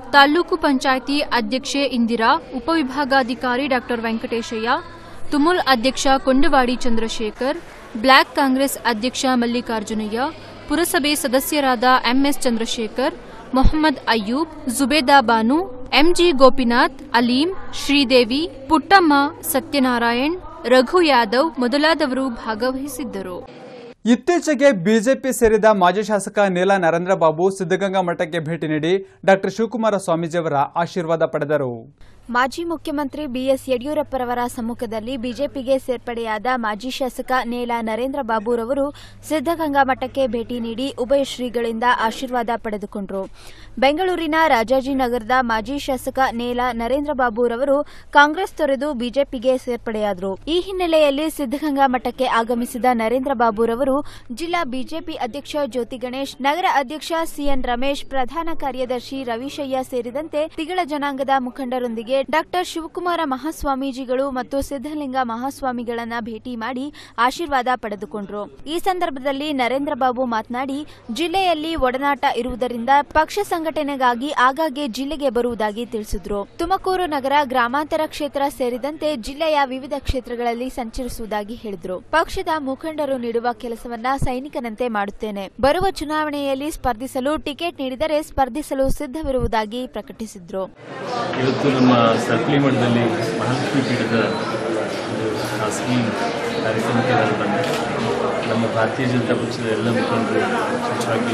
ತಾಲೂಕು ಪಂಚಾಯಿತಿ ಅಧ್ಯಕ್ಷೆ ಇಂದಿರಾ ಉಪವಿಭಾಗಾಧಿಕಾರಿ ಡಾ ವೆಂಕಟೇಶಯ್ಯ ತುಮುಲ್ ಅಧ್ಯಕ್ಷ ಕೊಂಡವಾಡಿ ಚಂದ್ರಶೇಖರ್ ಬ್ಲಾಕ್ ಕಾಂಗ್ರೆಸ್ ಅಧ್ಯಕ್ಷ ಮಲ್ಲಿಕಾರ್ಜುನಯ್ಯ ಪುರಸಭೆ ಸದಸ್ಯರಾದ ಎಂಎಸ್ ಚಂದ್ರಶೇಖರ್ ಮೊಹಮ್ಮದ್ ಅಯ್ಯೂಬ್ ಜುಬೇದಾ ಬಾನು ಎಂಜಿ ಗೋಪಿನಾಥ್ ಅಲೀಂ ಶ್ರೀದೇವಿ ಪುಟ್ಟಮ್ಮ ಸತ್ಯನಾರಾಯಣ್ ರಘು ಯಾದವ್ ಮೊದಲಾದವರು ಭಾಗವಹಿಸಿದ್ದರು ಇತ್ತೀಚೆಗೆ ಬಿಜೆಪಿ ಸೇರಿದ ಮಾಜಿ ಶಾಸಕ ನೀಲ ನರೇಂದ್ರ ಬಾಬು ಸಿದ್ದಗಂಗಾ ಮಠಕ್ಕೆ ಭೇಟಿ ನೀಡಿ ಡಾಕ್ಟರ್ ಶಿವಕುಮಾರ ಸ್ವಾಮೀಜಿಯವರ ಆಶೀರ್ವಾದ ಪಡೆದರು ಮಾಜಿ ಮುಖ್ಯಮಂತ್ರಿ ಬಿಎಸ್ ಯಡಿಯೂರಪ್ಪರವರ ಸಮ್ಮುಖದಲ್ಲಿ ಬಿಜೆಪಿಗೆ ಸೇರ್ಪಡೆಯಾದ ಮಾಜಿ ಶಾಸಕ ನೇಲ ನರೇಂದ್ರ ಬಾಬುರವರು ಸಿದ್ದಗಂಗಾ ಮಠಕ್ಕೆ ಭೇಟಿ ನೀಡಿ ಉಭಯ ಶ್ರೀಗಳಿಂದ ಆಶೀರ್ವಾದ ಪಡೆದುಕೊಂಡರು ಬೆಂಗಳೂರಿನ ರಾಜಾಜಿನಗರದ ಮಾಜಿ ಶಾಸಕ ನೇಲ ನರೇಂದ್ರ ಬಾಬುರವರು ಕಾಂಗ್ರೆಸ್ ತೊರೆದು ಬಿಜೆಪಿಗೆ ಸೇರ್ಪಡೆಯಾದರು ಈ ಹಿನ್ನೆಲೆಯಲ್ಲಿ ಸಿದ್ದಗಂಗಾ ಮಠಕ್ಕೆ ಆಗಮಿಸಿದ ನರೇಂದ್ರ ಬಾಬುರವರು ಜಿಲ್ಲಾ ಬಿಜೆಪಿ ಅಧ್ಯಕ್ಷ ಜ್ಯೋತಿ ಗಣೇಶ್ ನಗರ ಅಧ್ಯಕ್ಷ ಸಿಎನ್ ರಮೇಶ್ ಪ್ರಧಾನ ಕಾರ್ಯದರ್ಶಿ ರವಿಶಯ್ಯ ಸೇರಿದಂತೆ ತಿಗಳ ಜನಾಂಗದ ಮುಖಂಡರೊಂದಿಗೆ ಡಾಕ್ಟರ್ ಶಿವಕುಮಾರ ಮಹಾಸ್ವಾಮೀಜಿಗಳು ಮತ್ತು ಸಿದ್ದಲಿಂಗ ಮಹಾಸ್ವಾಮಿಗಳನ್ನ ಭೇಟಿ ಮಾಡಿ ಆಶೀರ್ವಾದ ಪಡೆದುಕೊಂಡರು ಈ ಸಂದರ್ಭದಲ್ಲಿ ನರೇಂದ್ರ ಬಾಬು ಮಾತನಾಡಿ ಜಿಲ್ಲೆಯಲ್ಲಿ ಒಡನಾಟ ಇರುವುದರಿಂದ ಪಕ್ಷ ಸಂಘಟನೆಗಾಗಿ ಆಗಾಗ್ಗೆ ಜಿಲ್ಲೆಗೆ ಬರುವುದಾಗಿ ತಿಳಿಸಿದ್ರು ತುಮಕೂರು ನಗರ ಗ್ರಾಮಾಂತರ ಕ್ಷೇತ್ರ ಸೇರಿದಂತೆ ಜಿಲ್ಲೆಯ ವಿವಿಧ ಕ್ಷೇತ್ರಗಳಲ್ಲಿ ಸಂಚರಿಸುವುದಾಗಿ ಹೇಳಿದ್ರು ಪಕ್ಷದ ಮುಖಂಡರು ನೀಡುವ ಕೆಲಸವನ್ನ ಸೈನಿಕನಂತೆ ಮಾಡುತ್ತೇನೆ ಬರುವ ಚುನಾವಣೆಯಲ್ಲಿ ಸ್ಪರ್ಧಿಸಲು ಟಿಕೆಟ್ ನೀಡಿದರೆ ಸ್ಪರ್ಧಿಸಲು ಸಿದ್ಧವಿರುವುದಾಗಿ ಪ್ರಕಟಿಸಿದ್ರು ಇವತ್ತು ನಮ್ಮ ಸರ್ಕಲಿ ಮಠದಲ್ಲಿ ಮಹಾಲಕ್ಷ್ಮಿ ಪೀಠದ ಒಂದು ಖಾಸಗಿ ಕಾರ್ಯಕ್ರಮಕ್ಕೆ ನಾನು ಬಂದೆ ನಮ್ಮ ಭಾರತೀಯ ಜನತಾ ಪಕ್ಷದ ಎಲ್ಲ ಮುಖಂಡರು ವಿಶೇಷವಾಗಿ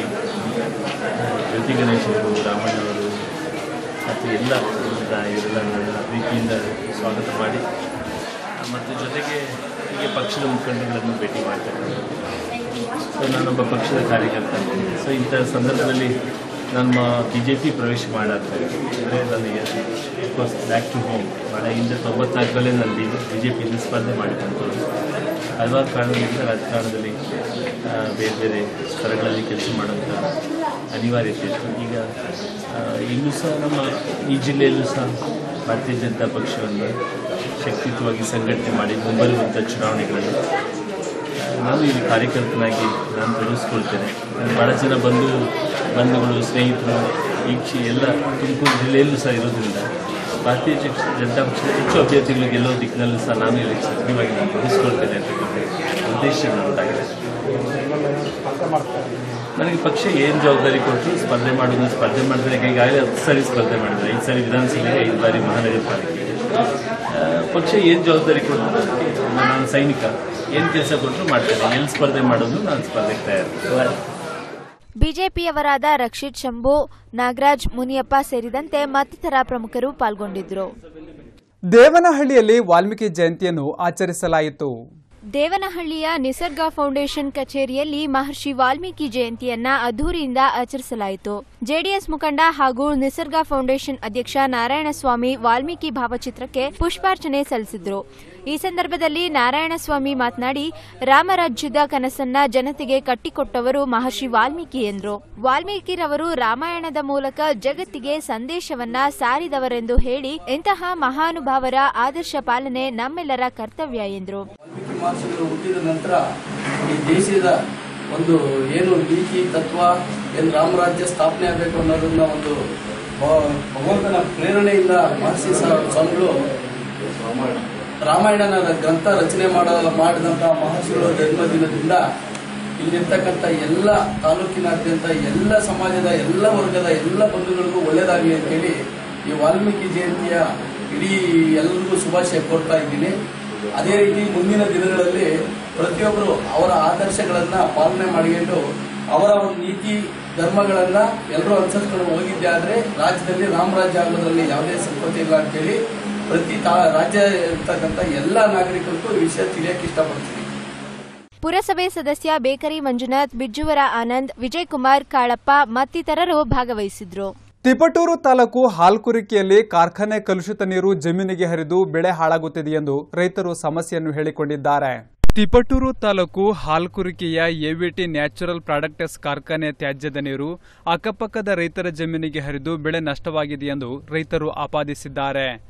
ಜ್ಯೋತಿ ಗಣೇಶ್ ಅವರು ರಾಮಣ್ಣವರು ಮತ್ತು ಎಲ್ಲ ಇವರ ಇವರೆಲ್ಲ ನನ್ನ ಪ್ರೀತಿಯಿಂದ ಸ್ವಾಗತ ಮಾಡಿ ಮತ್ತು ಜೊತೆಗೆ ಹೀಗೆ ಪಕ್ಷದ ಮುಖಂಡರುಗಳನ್ನು ಭೇಟಿ ಮಾಡ್ತಾರೆ ಸೊ ನಾನೊಬ್ಬ ಪಕ್ಷದ ಕಾರ್ಯಕರ್ತ ಸೊ ಇಂಥ ಸಂದರ್ಭದಲ್ಲಿ ನಮ್ಮ ಬಿ ಜೆ ಪಿ ಪ್ರವೇಶ ಮಾಡಾದ್ಮೇಲೆ ಅಂದರೆ ನನಗೆ ಅಫ್ಕೋರ್ಸ್ ಬ್ಯಾಕ್ ಟು ಹೋಮ್ ಮಳೆಯಿಂದ ತೊಂಬತ್ನಾಲ್ಕರಲ್ಲೇ ನಾನು ಬಿ ಬಿ ಜೆ ಪಿಯಿಂದ ಸ್ಪರ್ಧೆ ಮಾಡಿಕೊಂಡ್ರು ಹಲವಾರು ಕಾರಣಗಳಿಂದ ರಾಜಕಾರಣದಲ್ಲಿ ಆ, ಬೇರೆ ಬೇರೆ ಸ್ಥಳಗಳಲ್ಲಿ ಕೆಲಸ ಮಾಡುವಂಥ ಅನಿವಾರ್ಯತೆ ಇತ್ತು ಈಗ ಆ, ಇಲ್ಲೂ ಸಹ ನಮ್ಮ ಈ ಜಿಲ್ಲೆಯಲ್ಲೂ ಸಹ ಭಾರತೀಯ ಜನತಾ ಪಕ್ಷವನ್ನು ಶಕ್ತಿಯುತವಾಗಿ ಸಂಘಟನೆ ಮಾಡಿ ಮುಂಬರುವಂಥ ಚುನಾವಣೆಗಳಲ್ಲಿ ನಾನು ಇಲ್ಲಿ ಕಾರ್ಯಕರ್ತನಾಗಿ ನಾನು ತೊಡಗಿಸ್ಕೊಳ್ತೇನೆ ನಾನು ಭಾಳ ಜನ ಬಂಧು ಬಂಧುಗಳು ಸ್ನೇಹಿತರು ಈಕ್ಷಿ ಎಲ್ಲ ತುಮಕೂರು ಜಿಲ್ಲೆಯಲ್ಲೂ ಸಹ ಇರೋದ್ರಿಂದ ಭಾರತೀಯ ಜನ- ಜನತಾ ಪಕ್ಷದ ಹೆಚ್ಚು ಅಭ್ಯರ್ಥಿಗಳು ಗೆಲ್ಲೋ ದಿಕ್ಕಿನಲ್ಲೂ ಸಹ ನಾನು ಇಲ್ಲಿ ಸಕ್ರಿಯವಾಗಿ ನಾನು ತೊಡಗಿಸ್ಕೊಳ್ತೇನೆ ಅಂತಕ್ಕಂಥ ಉದ್ದೇಶ ನನ್ನದಾಗಿದೆ ನನಗೆ ಪಕ್ಷ ಏನು ಜವಾಬ್ದಾರಿ ಕೊಟ್ಟು ಸ್ಪರ್ಧೆ ಮಾಡೋದು ಸ್ಪರ್ಧೆ ಮಾಡಿದ್ರೆ ಈಗಾಗಲೇ ಹತ್ತು ಸಾರಿ ಸ್ಪರ್ಧೆ ಮಾಡಿದ್ರೆ ಐದು ಸಾರಿ ವಿಧಾನಸಭೆಗೆ ಐದು ಬಾರಿ ಮಹಾನಗರ ಪಾಲಿಕೆಗೆ ಆ, ಪಕ್ಷ ಏನು ಜವಾಬ್ದಾರಿ ಕೊಟ್ಟರು ನಾನು ಸೈನಿಕ ಏನು ಕೆಲಸ ಕೊಟ್ಟರು ಮಾಡ್ತೇನೆ ಎಲ್ಲಿ ಸ್ಪರ್ಧೆ ಮಾಡೋದು ನಾನು ಸ್ಪರ್ಧೆಗೆ ತಯಾರು ಬಿಜೆಪಿಯವರಾದ ರಕ್ಷಿತ್ ಶಂಭು ನಾಗರಾಜ್ ಮುನಿಯಪ್ಪ ಸೇರಿದಂತೆ ಮತ್ತಿತರ ಪ್ರಮುಖರು ಪಾಲ್ಗೊಂಡಿದ್ದರು ದೇವನಹಳ್ಳಿಯಲ್ಲಿ ವಾಲ್ಮೀಕಿ ಜಯಂತಿಯನ್ನು ಆಚರಿಸಲಾಯಿತು ದೇವನಹಳ್ಳಿಯ ನಿಸರ್ಗ ಫೌಂಡೇಶನ್ ಕಚೇರಿಯಲ್ಲಿ ಮಹರ್ಷಿ ವಾಲ್ಮೀಕಿ ಜಯಂತಿಯನ್ನ ಅದ್ದೂರಿಯಿಂದ ಆಚರಿಸಲಾಯಿತು ಜೆಡಿಎಸ್ ಮುಖಂಡ ಹಾಗೂ ನಿಸರ್ಗ ಫೌಂಡೇಶನ್ ಅಧ್ಯಕ್ಷ ನಾರಾಯಣಸ್ವಾಮಿ ವಾಲ್ಮೀಕಿ ಭಾವಚಿತ್ರಕ್ಕೆ ಪುಷ್ಪಾರ್ಚನೆ ಸಲ್ಲಿಸಿದ್ರು ಈ ಸಂದರ್ಭದಲ್ಲಿ ನಾರಾಯಣಸ್ವಾಮಿ ಮಾತನಾಡಿ ರಾಮರಾಜ್ಯದ ಕನಸನ್ನ ಜನತೆಗೆ ಕಟ್ಟಿಕೊಟ್ಟವರು ಮಹರ್ಷಿ ವಾಲ್ಮೀಕಿ ಎಂದರು ವಾಲ್ಮೀಕಿರವರು ರಾಮಾಯಣದ ಮೂಲಕ ಜಗತ್ತಿಗೆ ಸಂದೇಶವನ್ನ ಸಾರಿದವರೆಂದು ಹೇಳಿ ಇಂತಹ ಮಹಾನುಭಾವರ ಆದರ್ಶ ಪಾಲನೆ ನಮ್ಮೆಲ್ಲರ ಕರ್ತವ್ಯ ಎಂದರು ವಾಲ್ಮೀಕಿ ಮಹರ್ಷಿಗಳು ಹುಟ್ಟಿದ ನಂತರ ಈ ದೇಶದ ಒಂದು ಏನು ನೀತಿ ತತ್ವ ಏನು ರಾಮರಾಜ್ಯ ಸ್ಥಾಪನೆ ಆಗಬೇಕು ಅನ್ನೋದನ್ನ ಒಂದು ಭ- ಭಗವಂತನ ಪ್ರೇರಣೆಯಿಂದ ಮಹರ್ಷಿ ಸ- ಸ್ವಾಮಿಗಳು ರಾಮಾಯಣನ ಗ್ರಂಥ ರಚನೆ ಮಾಡ ಮಾಡಿದಂಥ ಮಹರ್ಷಿಗಳ ಜನ್ಮದಿನದಿಂದ ಇಲ್ಲಿರ್ತಕ್ಕಂಥ ಎಲ್ಲ ತಾಲೂಕಿನಾದ್ಯಂತ ಎಲ್ಲ ಸಮಾಜದ ಎಲ್ಲ ವರ್ಗದ ಎಲ್ಲ ಬಂಧುಗಳಿಗೂ ಒಳ್ಳೆಯದಾಗಲಿ ಅಂತೇಳಿ ಈ ವಾಲ್ಮೀಕಿ ಜಯಂತಿಯ ಇಡೀ ಎಲ್ಲರಿಗೂ ಶುಭಾಶಯ ಕೋರ್ತಾ ಇದ್ದೀನಿ ಅದೇ ರೀತಿ ಮುಂದಿನ ದಿನಗಳಲ್ಲಿ ಪ್ರತಿಯೊಬ್ಬರು ಅವರ ಆದರ್ಶಗಳನ್ನ ಪಾಲನೆ ಮಾಡಿಕೊಂಡು ಅವರ ಒಂದು ನೀತಿ ಧರ್ಮಗಳನ್ನ ಎಲ್ಲರೂ ಅನುಸರಿಸ್ಕೊಂಡು ಹೋಗಿದ್ದೆ ಆದ್ರೆ ರಾಜ್ಯದಲ್ಲಿ ರಾಮರಾಜ್ಯ ಆಗೋದ್ರಲ್ಲಿ ಯಾವುದೇ ಸಂಪತ್ತಿ ಇಲ್ಲ ಅಂತೇಳಿ ಪ್ರತಿ ತಾ ರಾಜ್ಯ ಇರ್ತಕ್ಕಂಥ ಎಲ್ಲ ನಾಗರಿಕರಿಗೂ ಈ ವಿಷಯ ತಿಳಿಯಕ್ಕೆ ಇಷ್ಟಪಡ್ತೀನಿ ಪುರಸಭೆ ಸದಸ್ಯ ಬೇಕರಿ ಮಂಜುನಾಥ್ ಬಿಜ್ಜುವರ ಆನಂದ್ ವಿಜಯಕುಮಾರ್ ಕಾಳಪ್ಪ ಮತ್ತಿತರರು ಭಾಗವಹಿಸಿದ್ರು ತಿಪಟೂರು ತಾಲೂಕು ಹಾಲ್ಕುರಿಕೆಯಲ್ಲಿ ಕಾರ್ಖಾನೆ ಕಲುಷಿತ ನೀರು ಜಮೀನಿಗೆ ಹರಿದು ಬೆಳೆ ಹಾಳಾಗುತ್ತಿದೆ ಎಂದು ರೈತರು ಸಮಸ್ಯೆಯನ್ನು ಹೇಳಿಕೊಂಡಿದ್ದಾರೆ ತಿಪಟೂರು ತಾಲೂಕು ಹಾಲ್ಕುರಿಕೆಯ ಎವಿಟಿ ನ್ಯಾಚುರಲ್ ಪ್ರಾಡಕ್ಟ್ಸ್ ಕಾರ್ಖಾನೆ ತ್ಯಾಜ್ಯದ ನೀರು ಅಕ್ಕಪಕ್ಕದ ರೈತರ ಜಮೀನಿಗೆ ಹರಿದು ಬೆಳೆ ನಷ್ಟವಾಗಿದೆ ಎಂದು ರೈತರು ಆಪಾದಿಸಿದ್ದಾರೆ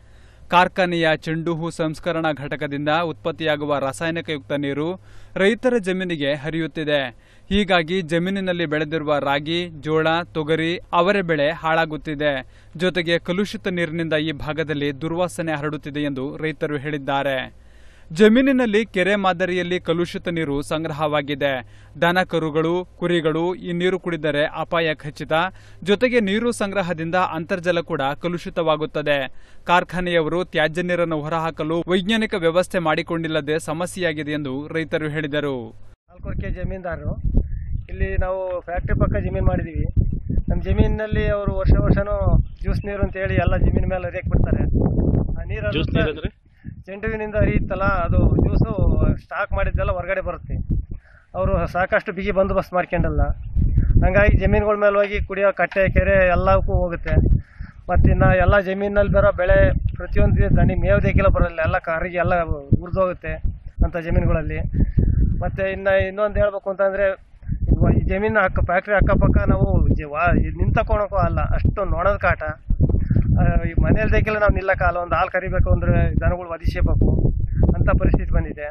ಕಾರ್ಖಾನೆಯ ಚೆಂಡು ಹೂ ಸಂಸ್ಕರಣಾ ಘಟಕದಿಂದ ಉತ್ಪತ್ತಿಯಾಗುವ ರಾಸಾಯನಿಕಯುಕ್ತ ನೀರು ರೈತರ ಜಮೀನಿಗೆ ಹರಿಯುತ್ತಿದೆ ಹೀಗಾಗಿ ಜಮೀನಿನಲ್ಲಿ ಬೆಳೆದಿರುವ ರಾಗಿ ಜೋಳ ತೊಗರಿ ಅವರೆ ಬೆಳೆ ಹಾಳಾಗುತ್ತಿದೆ ಜೊತೆಗೆ ಕಲುಷಿತ ನೀರಿನಿಂದ ಈ ಭಾಗದಲ್ಲಿ ದುರ್ವಾಸನೆ ಹರಡುತ್ತಿದೆ ಎಂದು ರೈತರು ಹೇಳಿದ್ದಾರೆ ಜಮೀನಿನಲ್ಲಿ ಕೆರೆ ಮಾದರಿಯಲ್ಲಿ ಕಲುಷಿತ ನೀರು ಸಂಗ್ರಹವಾಗಿದೆ ದನ ಕರುಗಳು ಕುರಿಗಳು ಈ ನೀರು ಕುಡಿದರೆ ಅಪಾಯ ಖಚಿತ ಜೊತೆಗೆ ನೀರು ಸಂಗ್ರಹದಿಂದ ಅಂತರ್ಜಲ ಕೂಡ ಕಲುಷಿತವಾಗುತ್ತದೆ ಕಾರ್ಖಾನೆಯವರು ತ್ಯಾಜ್ಯ ನೀರನ್ನು ಹೊರಹಾಕಲು ವೈಜ್ಞಾನಿಕ ವ್ಯವಸ್ಥೆ ಮಾಡಿಕೊಂಡಿಲ್ಲದೆ ಸಮಸ್ಯೆಯಾಗಿದೆ ಎಂದು ರೈತರು ಹೇಳಿದರು ನಾಲ್ಕು ಎಕರೆ ಜಮೀನ್ದಾರರು ಇಲ್ಲಿ ನಾವು ಫ್ಯಾಕ್ಟ್ರಿ ಪಕ್ಕ ಜಮೀನು ಮಾಡಿದ್ದೀವಿ ನಮ್ಮ ಜಮೀನಿನಲ್ಲಿ ಅವರು ವರ್ಷ ವರ್ಷನೂ ಜ್ಯೂಸ್ ನೀರು ಅಂತ ಹೇಳಿ ಎಲ್ಲ ಜಮೀನ್ ಮೇಲೆ ಹರಿಯಕ್ಕೆ ಬಿಡ್ತಾರೆ ಆ ನೀರು ಜ್ಯೂಸ್ ನೀರು ಅಂದ್ರೆ ಚೆಂಡುವಿನಿಂದ ಹರಿಯುತ್ತಲ್ಲ ಅದು ಜ್ಯೂಸು ಸ್ಟಾಕ್ ಮಾಡಿದ್ದೆಲ್ಲ ಹೊರಗಡೆ ಬರುತ್ತೆ ಅವರು ಸಾಕಷ್ಟು ಬಿಗಿ ಬಂದೋಬಸ್ತ್ ಮಾಡ್ಕೊಂಡಲ್ಲ ಹಂಗಾಗಿ ಜಮೀನುಗಳ ಮೇಲೆ ಹೋಗಿ ಕುಡಿಯೋ ಕಟ್ಟೆ ಕೆರೆ ಎಲ್ಲಕ್ಕೂ ಹೋಗುತ್ತೆ ಮತ್ತು ಇನ್ನು ಎಲ್ಲ ಜಮೀನಲ್ಲಿ ಬರೋ ಬೆಳೆ ಪ್ರತಿಯೊಂದು ದನಿ ಮೇವು ದೇಕಿಲ್ಲ ಬರೋಲ್ಲ ಎಲ್ಲ ಕರಿಗೆ ಎಲ್ಲ ಉರಿದೋಗುತ್ತೆ ಅಂಥ ಜಮೀನುಗಳಲ್ಲಿ ಮತ್ತು ಇನ್ನು ಇನ್ನೊಂದು ಹೇಳ್ಬೇಕು ಅಂತಂದರೆ ಈ ಜಮೀನು ಅಕ್ಕ ಫ್ಯಾಕ್ಟ್ರಿ ಅಕ್ಕಪಕ್ಕ ನಾವು ಜ- ವಾ ನಿಂತಕೊಳಕ್ಕೂ ಅಲ್ಲ ಅಷ್ಟು ನೊಣದ ಕಾಟ ಆ, ಈ ಮನೆಯಲ್ದಕ್ಕೆಲ್ಲ ನಾವು ನಿಲ್ಲಕ್ಕಾಗಲ್ಲ ಒಂದು ಹಾಲು ಕರಿಬೇಕು ಅಂದರೆ ದನಗಳು ಒದಿಸಬೇಕು ಅಂಥ ಪರಿಸ್ಥಿತಿ ಬಂದಿದೆ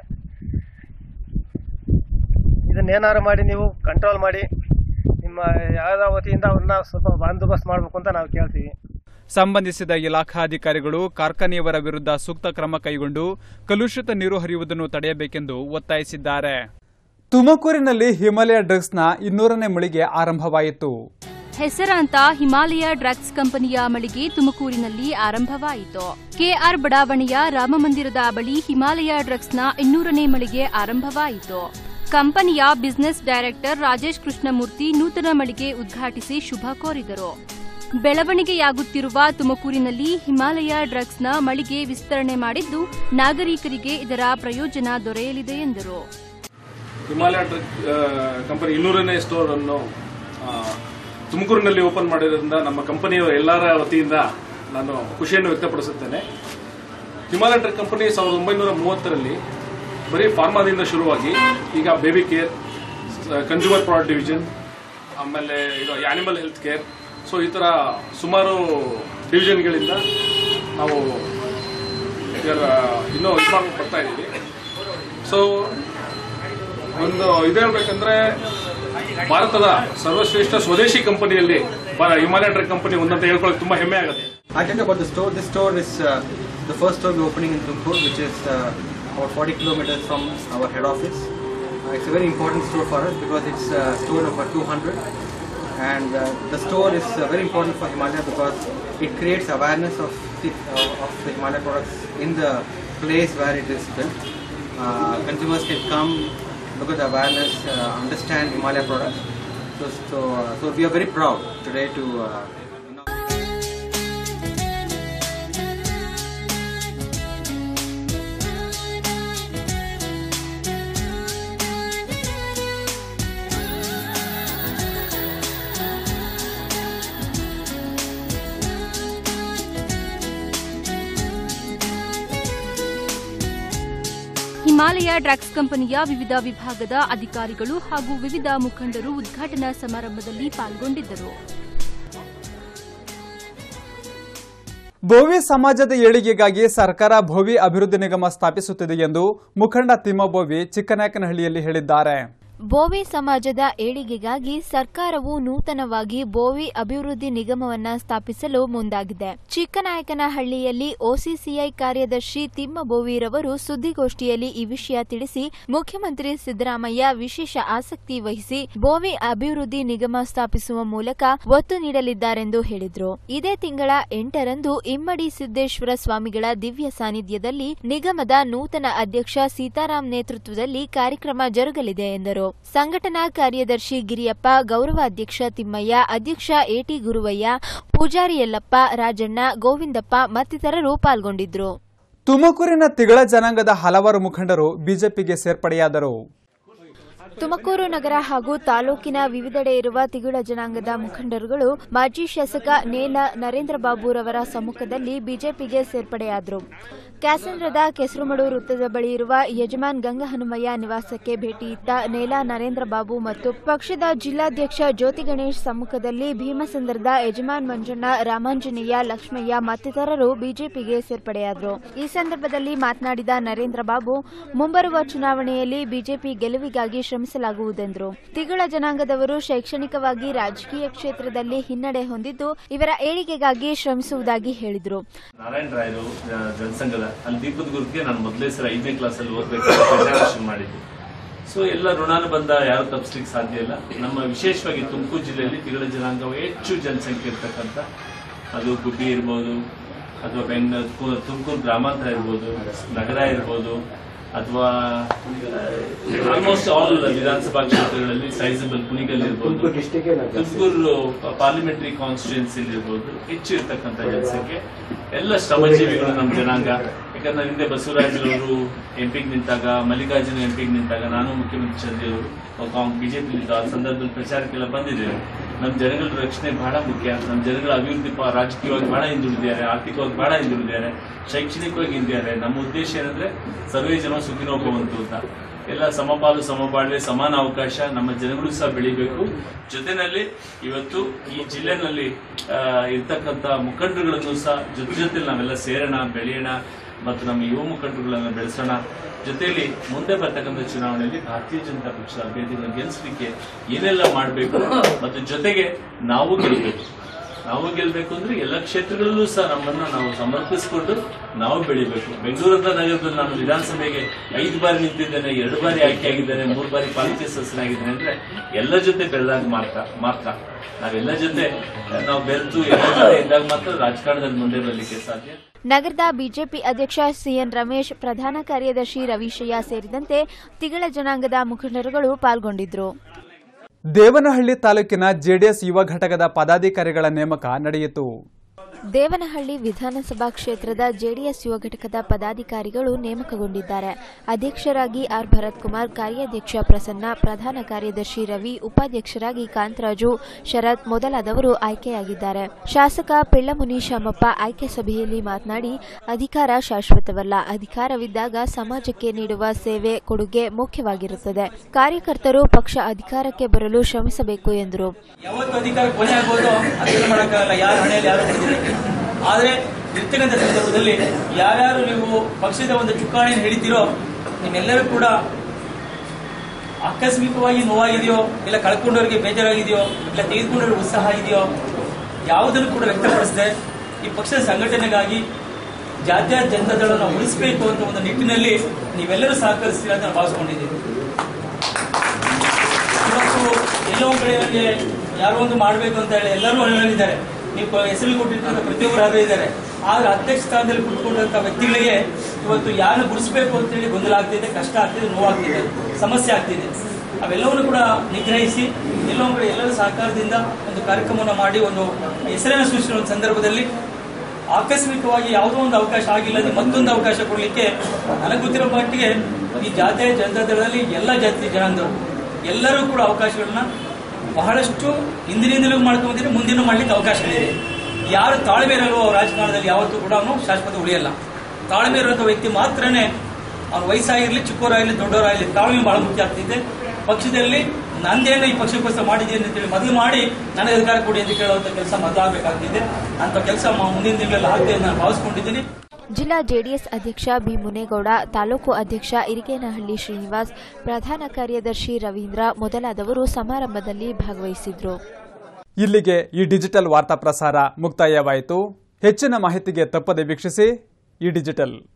ಇದನ್ನೇನಾರು ಮಾಡಿ ನೀವು ಕಂಟ್ರೋಲ್ ಮಾಡಿ ನಿಮ್ಮ ಯಾವುದೋ ವತಿಯಿಂದ ಅವ್ರನ್ನ ಸ್ವಲ್ಪ ಬಂದೋಬಸ್ತ್ ಮಾಡಬೇಕು ಅಂತ ನಾವು ಕೇಳ್ತೀವಿ ಸಂಬಂಧಿಸಿದ ಇಲಾಖಾ ಅಧಿಕಾರಿಗಳು ಕಾರ್ಖಾನೆಯವರ ವಿರುದ್ಧ ಸೂಕ್ತ ಕ್ರಮ ಕೈಗೊಂಡು ಕಲುಷಿತ ನೀರು ಹರಿಯುವುದನ್ನು ತಡೆಯಬೇಕೆಂದು ಒತ್ತಾಯಿಸಿದ್ದಾರೆ ತುಮಕೂರಿನಲ್ಲಿ ಹಿಮಾಲಯ ಡ್ರಗ್ಸ್ನ ಇನ್ನೂರನೇ ಮಳಿಗೆ ಆರಂಭವಾಯಿತು ಹೆಸರಾಂತ ಹಿಮಾಲಯ ಡ್ರಗ್ಸ್ ಕಂಪನಿಯ ಮಳಿಗೆ ತುಮಕೂರಿನಲ್ಲಿ ಆರಂಭವಾಯಿತು ಕೆಆರ್ ಬಡಾವಣೆಯ ರಾಮಮಂದಿರದ ಬಳಿ ಹಿಮಾಲಯ ಡ್ರಗ್ಸ್ನ ಇನ್ನೂರನೇ ಮಳಿಗೆ ಆರಂಭವಾಯಿತು ಕಂಪನಿಯ ಬಿಸಿನೆಸ್ ಡೈರೆಕ್ಟರ್ ರಾಜೇಶ್ ಕೃಷ್ಣಮೂರ್ತಿ ನೂತನ ಮಳಿಗೆ ಉದ್ಘಾಟಿಸಿ ಶುಭ ಕೋರಿದರು ಬೆಳವಣಿಗೆಯಾಗುತ್ತಿರುವ ತುಮಕೂರಿನಲ್ಲಿ ಹಿಮಾಲಯ ಡ್ರಗ್ಸ್ನ ಮಳಿಗೆ ವಿಸ್ತರಣೆ ಮಾಡಿದ್ದು ನಾಗರಿಕರಿಗೆ ಇದರ ಪ್ರಯೋಜನ ದೊರೆಯಲಿದೆ ಎಂದರು ಹಿಮಾಲಯ ಡ್ರಗ್ ಕಂಪನಿ ಇನ್ನೂರನೇ ಸ್ಟೋರ್ ಅನ್ನು ಆ, ತುಮಕೂರಿನಲ್ಲಿ ಓಪನ್ ಮಾಡಿರೋದ್ರಿಂದ ನಮ್ಮ ಕಂಪನಿಯ ಎಲ್ಲರ ವತಿಯಿಂದ ನಾನು ಖುಷಿಯನ್ನು ವ್ಯಕ್ತಪಡಿಸುತ್ತೇನೆ ಹಿಮಾಲಯ ಡ್ರಗ್ ಕಂಪನಿ ಸಾವಿರದ ಒಂಬೈನೂರ ಮೂವತ್ತರಲ್ಲಿ ಬರೀ ಫಾರ್ಮಾದಿಂದ ಶುರುವಾಗಿ ಈಗ baby care consumer product division ಆಮೇಲೆ ಇದು ಆನಿಮಲ್ ಹೆಲ್ತ್ ಕೇರ್ ಸೊ ಈ ಥರ ಸುಮಾರು ಡಿವಿಷನ್ಗಳಿಂದ ನಾವು ಇದರ ಇನ್ನೂ ಇದು ಮಾಡ್ಕೊಂಡು ಬರ್ತಾ ಇದ್ದೀವಿ ಸೊ ಒಂದು ಇದು ಹೇಳ್ಬೇಕಂದ್ರೆ ಭಾರತದ ಸರ್ವಶ್ರೇಷ್ಠ ಸ್ವದೇಶಿ ಕಂಪನಿಯಲ್ಲಿ ಬ- ಹಿಮಾಲಯ ಡ್ರಗ್ ಕಂಪನಿ ಒಂದಂತ ಹೇಳ್ಕೊಳ್ಳೋಕೆ ತುಂಬಾ ಹೆಮ್ಮೆ ಆಗುತ್ತೆ I talk about the store. This store is uh, the first store we're opening in Tumkur, which is uh, about 40 kilometers from our head office. Uh, it's a very important store for us because it's a store number 200. And uh, the store is uh, very important for Himalaya because it creates awareness of the, uh, of the Himalaya products in the place where it is built. Uh, consumers can come, look at the awareness, uh, understand Himalaya products. So, so, uh, so we are very proud today to uh, Himalaya drugs ಕಂಪನಿಯ ವಿವಿಧ ವಿಭಾಗದ ಅಧಿಕಾರಿಗಳು ಹಾಗೂ ವಿವಿಧ ಮುಖಂಡರು ಉದ್ಘಾಟನಾ ಸಮಾರಂಭದಲ್ಲಿ ಪಾಲ್ಗೊಂಡಿದ್ದರು ಭೋವಿ ಸಮಾಜದ ಏಳಿಗೆಗಾಗಿ ಸರ್ಕಾರ ಭೋವಿ ಅಭಿವೃದ್ಧಿ ನಿಗಮ ಸ್ಥಾಪಿಸುತ್ತಿದೆ ಎಂದು ಮುಖಂಡ ತಿಮ್ಮ ಬೋವಿ ಚಿಕ್ಕನಾಯಕನಹಳ್ಳಿಯಲ್ಲಿ ಹೇಳಿದ್ದಾರೆ ಬೋವಿ ಸಮಾಜದ ಏಳಿಗೆಗಾಗಿ ಸರ್ಕಾರವು ನೂತನವಾಗಿ ಬೋವಿ ಅಭಿವೃದ್ಧಿ ನಿಗಮವನ್ನ ಸ್ಥಾಪಿಸಲು ಮುಂದಾಗಿದೆ ಚಿಕ್ಕನಾಯಕನಹಳ್ಳಿಯಲ್ಲಿ ಒಸಿಸಿಐ ಕಾರ್ಯದರ್ಶಿ ತಿಮ್ಮ ಬೋವಿರವರು ಸುದ್ದಿಗೋಷ್ಠಿಯಲ್ಲಿ ಈ ವಿಷಯ ತಿಳಿಸಿ ಮುಖ್ಯಮಂತ್ರಿ ಸಿದ್ದರಾಮಯ್ಯ ವಿಶೇಷ ಆಸಕ್ತಿ ವಹಿಸಿ ಬೋವಿ ಅಭಿವೃದ್ಧಿ ನಿಗಮ ಸ್ಥಾಪಿಸುವ ಮೂಲಕ ಒತ್ತು ನೀಡಲಿದ್ದಾರೆಂದು ಹೇಳಿದ್ರು ಇದೇ ತಿಂಗಳ ಎಂಟರಂದು ಇಮ್ಮಡಿ ಸಿದ್ದೇಶ್ವರ ಸ್ವಾಮಿಗಳ ದಿವ್ಯ ಸಾನ್ನಿಧ್ಯದಲ್ಲಿ ನಿಗಮದ ನೂತನ ಅಧ್ಯಕ್ಷ ಸೀತಾರಾಮ್ ನೇತೃತ್ವದಲ್ಲಿ ಕಾರ್ಯಕ್ರಮ ಜರುಗಲಿದೆ ಎಂದರು ಸಂಘಟನಾ ಕಾರ್ಯದರ್ಶಿ ಗಿರಿಯಪ್ಪ ಗೌರವಾಧ್ಯಕ್ಷ ತಿಮ್ಮಯ್ಯ ಅಧ್ಯಕ್ಷ ಎಟಿ ಗುರುವಯ್ಯ ಪೂಜಾರಿ ಯಲ್ಲಪ್ಪ ರಾಜಣ್ಣ ಗೋವಿಂದಪ್ಪ ಮತ್ತಿತರರು ಪಾಲ್ಗೊಂಡಿದ್ರು ತುಮಕೂರಿನ ತಿಗಳ ಜನಾಂಗದ ಹಲವಾರು ಮುಖಂಡರು ಬಿಜೆಪಿಗೆ ಸೇರ್ಪಡೆಯಾದರು ತುಮಕೂರು ನಗರ ಹಾಗೂ ತಾಲೂಕಿನ ವಿವಿಧೆಡೆ ಇರುವ ತಿಗುಳ ಜನಾಂಗದ ಮುಖಂಡರುಗಳು ಮಾಜಿ ಶಾಸಕ ನೇಲ ನರೇಂದ್ರ ಬಾಬುರವರ ಸಮ್ಮುಖದಲ್ಲಿ ಬಿಜೆಪಿಗೆ ಸೇರ್ಪಡೆಯಾದರು ಕ್ಯಾಸಂದ್ರದ ಕೆಸರುಮಡು ವೃತ್ತದ ಬಳಿ ಇರುವ ಯಜಮಾನ್ ಗಂಗಹನುಮಯ್ಯ ನಿವಾಸಕ್ಕೆ ಭೇಟಿಯಿತ್ತ ನೇಲ ನರೇಂದ್ರ ಬಾಬು ಮತ್ತು ಪಕ್ಷದ ಜಿಲ್ಲಾಧ್ಯಕ್ಷ ಜ್ಯೋತಿ ಗಣೇಶ್ ಸಮ್ಮುಖದಲ್ಲಿ ಭೀಮಸಂದ್ರದ ಯಜಮಾನ್ ಮಂಜಣ್ಣ ರಾಮಾಂಜನೇಯ ಲಕ್ಷ್ಮಯ್ಯ ಮತ್ತಿತರರು ಬಿಜೆಪಿಗೆ ಸೇರ್ಪಡೆಯಾದರು ಈ ಸಂದರ್ಭದಲ್ಲಿ ಮಾತನಾಡಿದ ನರೇಂದ್ರ ಬಾಬು ಮುಂಬರುವ ಚುನಾವಣೆಯಲ್ಲಿ ಬಿಜೆಪಿ ಗೆಲುವಿಗಾಗಿ ಶ್ರಮಿಸಲಾಗುವುದೆಂದರು ತಿಗಳ ಜನಾಂಗದವರು ಶೈಕ್ಷಣಿಕವಾಗಿ ರಾಜಕೀಯ ಕ್ಷೇತ್ರದಲ್ಲಿ ಹಿನ್ನಡೆ ಹೊಂದಿದ್ದು ಇವರ ಏಳಿಗೆಗಾಗಿ ಶ್ರಮಿಸುವುದಾಗಿ ಹೇಳಿದರು ನಾರಾಯಣ ರಾಯರು ಜ- ಜನಸಂಘದ ಅಲ್ಲಿ ದೀಪದ ಗುರುತಿಗೆ ನಾನು ಮೊದಲೇ ಸಲ ಐದನೇ ಕ್ಲಾಸಲ್ಲಿ ಓದ್ಬೇಕಾದ್ರೆ ಪ್ರೆಸರ್ವೇಷನ್ ಮಾಡಿದ್ದೆ ಸೊ ಎಲ್ಲ ಋಣಾನುಬಂಧ ಯಾರು ತಪ್ಪಿಸ್ಲಿಕ್ಕೆ ಸಾಧ್ಯ ಇಲ್ಲ ನಮ್ಮ ವಿಶೇಷವಾಗಿ ತುಮಕೂರು ಜಿಲ್ಲೆಯಲ್ಲಿ ತಿಗಳ ಜನಾಂಗ ಹೆಚ್ಚು ಜನಸಂಖ್ಯೆ ಇರ್ತಕ್ಕಂಥ ಅದು ಗುಬ್ಬಿ ಇರ್ಬೋದು ಅಥವಾ ಬೆಂಗಳೂರು ತುಮಕೂರು ಗ್ರಾಮಾಂತರ ಇರ್ಬೋದು ನಗರ ಇರ್ಬೋದು ಅಥವಾ ಆಲ್ಮೋಸ್ಟ್ ಆಲ್ ವಿಧಾನಸಭಾ ಕ್ಷೇತ್ರಗಳಲ್ಲಿ ಸೈಸಬಲ್ ಕುಣಿಗಲ್ ಇರ್ಬೋದು ತುಮಕೂರು ಪಾರ್ಲಿಮೆಂಟರಿ ಕಾನ್ಸ್ಟಿಟ್ಯೂನ್ಸಿ ಇರ್ಬೋದು ಹೆಚ್ಚು ಇರ್ತಕ್ಕಂಥ ಜನಸಂಖ್ಯೆ ಎಲ್ಲ ಶ್ರಮಜೀವಿಗಳು ನಮ್ಮ ಜನಾಂಗ ಯಾಕಂದ್ರೆ ನನ್ನ ಹಿಂದೆ ಬಸವರಾಜರವರು ಎಂಪಿಗೆ ನಿಂತಾಗ ಮಲ್ಲಿಕಾರ್ಜುನ ಎಂಪಿಗೆ ನಿಂತಾಗ ನಾನು ಮುಖ್ಯಮಂತ್ರಿ ಚಂದ್ರವರು ಬಿಜೆಪಿ ಆ ಸಂದರ್ಭದಲ್ಲಿ ಪ್ರಚಾರಕ್ಕೆಲ್ಲ ಬಂದಿದ್ದೇವೆ ನಮ್ಮ ಜನಗಳ ರಕ್ಷಣೆ ಬಹಳ ಮುಖ್ಯ ನಮ್ಮ ಜನಗಳ ಅಭಿವೃದ್ಧಿ ಪ- ರಾಜಕೀಯವಾಗಿ ಬಹಳ ಹಿಂದುಳಿದಿದ್ದಾರೆ ಆರ್ಥಿಕವಾಗಿ ಬಹಳ ಹಿಂದುಳಿದಿದ್ದಾರೆ ಶೈಕ್ಷಣಿಕವಾಗಿ ಹಿಂದಿದ್ದಾರೆ ನಮ್ಮ ಉದ್ದೇಶ ಏನಂದ್ರೆ ಸರ್ವೇ ಜನ ಸುಖಿನೋ ಭವಂತು ಅಂತ ಎಲ್ಲ ಸಮಪಾಲು ಸಮಬಾಳ್ವೆ ಸಮಾನ ಅವಕಾಶ ನಮ್ಮ ಜನಗಳು ಸಹ ಬೆಳಿಬೇಕು ಜೊತೆನಲ್ಲಿ ಇವತ್ತು ಈ ಜಿಲ್ಲೆನಲ್ಲಿ ಆ, ಇರ್ತಕ್ಕಂಥ ಮುಖಂಡರುಗಳನ್ನು ಸಹ ಜೊತೆ ಜೊತೆಲಿ ನಾವೆಲ್ಲ ಸೇರೋಣ ಬೆಳೆಯೋಣ ಮತ್ತು ನಮ್ಮ ಯುವ ಮುಖಂಡರುಗಳನ್ನ ಬೆಳೆಸೋಣ ಜೊತೆಯಲ್ಲಿ ಮುಂದೆ ಬರ್ತಕ್ಕಂಥ ಚುನಾವಣೆಯಲ್ಲಿ ಭಾರತೀಯ ಜನತಾ ಪಕ್ಷದ ಅಭ್ಯರ್ಥಿಗಳನ್ನ ಗೆಲ್ಲಿಸಲಿಕ್ಕೆ ಏನೆಲ್ಲ ಮಾಡಬೇಕು ಮತ್ತು ಜೊತೆಗೆ ನಾವು ಗೆಲ್ಲಬೇಕು ನಾವು ಗೆಲ್ಲಬೇಕು ಅಂದ್ರೆ ಎಲ್ಲ ಕ್ಷೇತ್ರಗಳಲ್ಲೂ ಸಹ ನಮ್ಮನ್ನ ನಾವು ಸಮರ್ಪಿಸಿಕೊಂಡು ನಾವು ಬೆಳಿಬೇಕು ಬೆಂಗಳೂರಂತ ನಗರದಲ್ಲಿ ನಾನು ವಿಧಾನಸಭೆಗೆ ಐದು ಬಾರಿ ನಿಂತಿದ್ದೇನೆ ಎರಡು ಬಾರಿ ಆಯ್ಕೆ ಆಗಿದ್ದೇನೆ ಮೂರು ಬಾರಿ ಪಾಲಿಕೆ ಸದಸ್ಯನಾಗಿದ್ದೇನೆ ಅಂದ್ರೆ ಎಲ್ಲ ಜೊತೆ ಬೆಳೆದಾಗ ಮಾತ್ರ ಮಾತ್ರ ನಾವೆಲ್ಲ ಜೊತೆ ನಾವು ಬೆರೆತು ಎಲ್ಲ ಜೊತೆ ಇದ್ದಾಗ ಮಾತ್ರ ರಾಜಕಾರಣದಲ್ಲಿ ಮುಂದೆ ಬರಲಿಕ್ಕೆ ಸಾಧ್ಯ ನಗರದ ಬಿಜೆಪಿ ಅಧ್ಯಕ್ಷ ಸಿಎನ್ ರಮೇಶ್ ಪ್ರಧಾನ ಕಾರ್ಯದರ್ಶಿ ರವೀಶಯ್ಯ ಸೇರಿದಂತೆ ತಿಗಳ ಜನಾಂಗದ ಮುಖಂಡರುಗಳು ಪಾಲ್ಗೊಂಡಿದ್ದರು ದೇವನಹಳ್ಳಿ ತಾಲೂಕಿನ ಜೆಡಿಎಸ್ ಯುವ ಘಟಕದ ಪದಾಧಿಕಾರಿಗಳ ನೇಮಕ ನಡೆಯಿತು ದೇವನಹಳ್ಳಿ ವಿಧಾನಸಭಾ ಕ್ಷೇತ್ರದ ಜೆಡಿಎಸ್ ಯುವ ಘಟಕದ ಪದಾಧಿಕಾರಿಗಳು ನೇಮಕಗೊಂಡಿದ್ದಾರೆ ಅಧ್ಯಕ್ಷರಾಗಿ ಆರ್ ಭರತ್ ಕುಮಾರ್ ಕಾರ್ಯಾಧ್ಯಕ್ಷ ಪ್ರಸನ್ನ ಪ್ರಧಾನ ಕಾರ್ಯದರ್ಶಿ ರವಿ ಉಪಾಧ್ಯಕ್ಷರಾಗಿ ಕಾಂತರಾಜು ಶರತ್ ಮೊದಲಾದವರು ಆಯ್ಕೆಯಾಗಿದ್ದಾರೆ ಶಾಸಕ ಪಿಳ್ಳಮುನಿ ಶಾಮಪ್ಪ ಆಯ್ಕೆ ಸಭೆಯಲ್ಲಿ ಮಾತನಾಡಿ ಅಧಿಕಾರ ಶಾಶ್ವತವಲ್ಲ ಅಧಿಕಾರವಿದ್ದಾಗ ಸಮಾಜಕ್ಕೆ ನೀಡುವ ಸೇವೆ ಕೊಡುಗೆ ಮುಖ್ಯವಾಗಿರುತ್ತದೆ ಕಾರ್ಯಕರ್ತರು ಪಕ್ಷ ಅಧಿಕಾರಕ್ಕೆ ಬರಲು ಶ್ರಮಿಸಬೇಕು ಎಂದರು ಯಾವತ್ತು ಅಧಿಕಾರ ಕೊನೆ ಆಗ್ಬೋದು ಅದನ್ನು ಮಾಡೋಕ್ಕಾಗಲ್ಲ ಯಾರ ಹಣೆಯಲ್ಲಿ ಯಾರು ಬರ್ತಿದೆ ಆದರೆ ಇರ್ತಕ್ಕಂಥ ಸಂದರ್ಭದಲ್ಲಿ ಯಾರ್ಯಾರು ನೀವು ಪಕ್ಷದ ಒಂದು ಚುಕ್ಕಾಣಿಯನ್ನು ಹಿಡಿತೀರೋ ನಿಮ್ಮೆಲ್ಲರೂ ಕೂಡ ಆಕಸ್ಮಿಕವಾಗಿ ನೋವಾಗಿದೆಯೋ ಇಲ್ಲ ಕಳ್ಕೊಂಡವ್ರಿಗೆ ಬೇಜಾರಾಗಿದೆಯೋ ಇಲ್ಲ ತೆಗೆದುಕೊಂಡವ್ರಿಗೆ ಉತ್ಸಾಹ ಇದೆಯೋ ಯಾವುದನ್ನು ಕೂಡ ವ್ಯಕ್ತಪಡಿಸದೆ ಈ ಪಕ್ಷದ ಸಂಘಟನೆಗಾಗಿ ಜಾತ್ಯ ಜನತಾದಳವನ್ನು ಉಳಿಸಬೇಕು ಅಂತ ಒಂದು ನಿಟ್ಟಿನಲ್ಲಿ ನೀವೆಲ್ಲರೂ ಸಹಕರಿಸ್ತೀರ ಅಂತ ನಾನು ಭಾವಿಸ್ಕೊಂಡಿದ್ದೀನಿ ಇವತ್ತು ಎಲ್ಲೋ ಒಂದ್ ಕಡೆ ನನಗೆ ಯಾರೋ ಒಂದು ಮಾಡಬೇಕು ಅಂತ ಹೇಳಿ ಎಲ್ಲರೂ ಹೇಳಿದ್ದಾರೆ ನೀವು ಹೆಸರು ಕೊಟ್ಟಿರ್ತಕ್ಕಂಥ ಪ್ರತಿಯೊಬ್ಬರು ಹಾಕಿದ್ದಾರೆ ಆದ್ರೆ ಅಧ್ಯಕ್ಷ ಸ್ಥಾನದಲ್ಲಿ ಕುತ್ಕೊಂಡಂತ ವ್ಯಕ್ತಿಗಳಿಗೆ ಇವತ್ತು ಯಾರನ್ನು ಗುಡಿಸ್ಬೇಕು ಅಂತೇಳಿ ಗೊಂದಲ ಆಗ್ತಿದೆ ಕಷ್ಟ ಆಗ್ತಿದೆ ನೋವಾಗ್ತಿದೆ ಸಮಸ್ಯೆ ಆಗ್ತಿದೆ ಅವೆಲ್ಲವನ್ನು ಕೂಡ ನಿಗ್ರಹಿಸಿ ಎಲ್ಲೋ ಒಂದ್ ಕಡೆ ಎಲ್ಲರ ಸಹಕಾರದಿಂದ ಒಂದು ಕಾರ್ಯಕ್ರಮವನ್ನು ಮಾಡಿ ಒಂದು ಹೆಸರನ್ನು ಸೂಚಿಸಿದ ಒಂದು ಸಂದರ್ಭದಲ್ಲಿ ಆಕಸ್ಮಿಕವಾಗಿ ಯಾವುದೋ ಒಂದು ಅವಕಾಶ ಆಗಿಲ್ಲದೆ ಮತ್ತೊಂದು ಅವಕಾಶ ಕೊಡಲಿಕ್ಕೆ ನನಗೆ ಗೊತ್ತಿರೋ ಮಟ್ಟಿಗೆ ಈ ಜಾತಿಯ ಜನತಾದಳದಲ್ಲಿ ಎಲ್ಲ ಜಾತಿ ಜನಾಂಗದವರು ಎಲ್ಲರೂ ಕೂಡ ಅವಕಾಶಗಳನ್ನ ಬಹಳಷ್ಟು ಹಿಂದಿನಿಂದಲೂ ಮಾಡ್ಕೊಂಡಿದ್ರೆ ಮುಂದಿನ ಮಾಡ್ಲಿಕ್ಕೆ ಅವಕಾಶಗಳಿದೆ ಯಾರು ತಾಳ್ಮೆ ಇರಲ್ವೋ ಅವ್ರ ರಾಜಕಾರಣದಲ್ಲಿ ಯಾವತ್ತೂ ಕೂಡ ಅವನು ಶಾಶ್ವತ ಉಳಿಯಲ್ಲ ತಾಳ್ಮೆ ಇರುವಂಥ ವ್ಯಕ್ತಿ ಮಾತ್ರನೇ ಅವ್ನು ವಯಸ್ಸಾಗಿರ್ಲಿ ಚಿಕ್ಕವರಾಗಿರ್ಲಿ ದೊಡ್ಡವರಾಗಿರ್ಲಿ ತಾಳ್ಮೆ ಬಹಳ ಮುಖ್ಯ ಆಗ್ತಿದೆ ಪಕ್ಷದಲ್ಲಿ ನಂದೇನು ಈ ಪಕ್ಷಕ್ಕೋಸ್ಕರ ಮಾಡಿದ್ದೀನಿ ಅಂತೇಳಿ ಮೊದಲು ಮಾಡಿ ನನಗೆ ಅಧಿಕಾರ ಕೊಡಿ ಅಂತ ಕೇಳುವಂಥ ಕೆಲಸ ಮೊದಲಾಗಬೇಕಾಗ್ತಿದೆ ಅಂತ ಕೆಲಸ ಮುಂದಿನ ದಿನಗಳಲ್ಲಿ ಆಗ್ತದೆ ಅಂತ ನಾನು ಭಾವಿಸ್ಕೊಂಡಿದ್ದೀನಿ ಜಿಲ್ಲಾ ಜೆಡಿಎಸ್ ಅಧ್ಯಕ್ಷ ಬಿ ಮುನೇಗೌಡ ತಾಲೂಕು ಅಧ್ಯಕ್ಷ ಇರಿಗೇನಹಳ್ಳಿ ಶ್ರೀನಿವಾಸ್ ಪ್ರಧಾನ ಕಾರ್ಯದರ್ಶಿ ರವೀಂದ್ರ ಮೊದಲಾದವರು ಸಮಾರಂಭದಲ್ಲಿ ಭಾಗವಹಿಸಿದ್ರು ಇಲ್ಲಿಗೆ ಈ ಡಿಜಿಟಲ್ ವಾರ್ತಾ ಪ್ರಸಾರ ಮುಕ್ತಾಯವಾಯಿತು ಹೆಚ್ಚಿನ ಮಾಹಿತಿಗೆ ತಪ್ಪದೆ ವೀಕ್ಷಿಸಿ ಈ ಡಿಜಿಟಲ್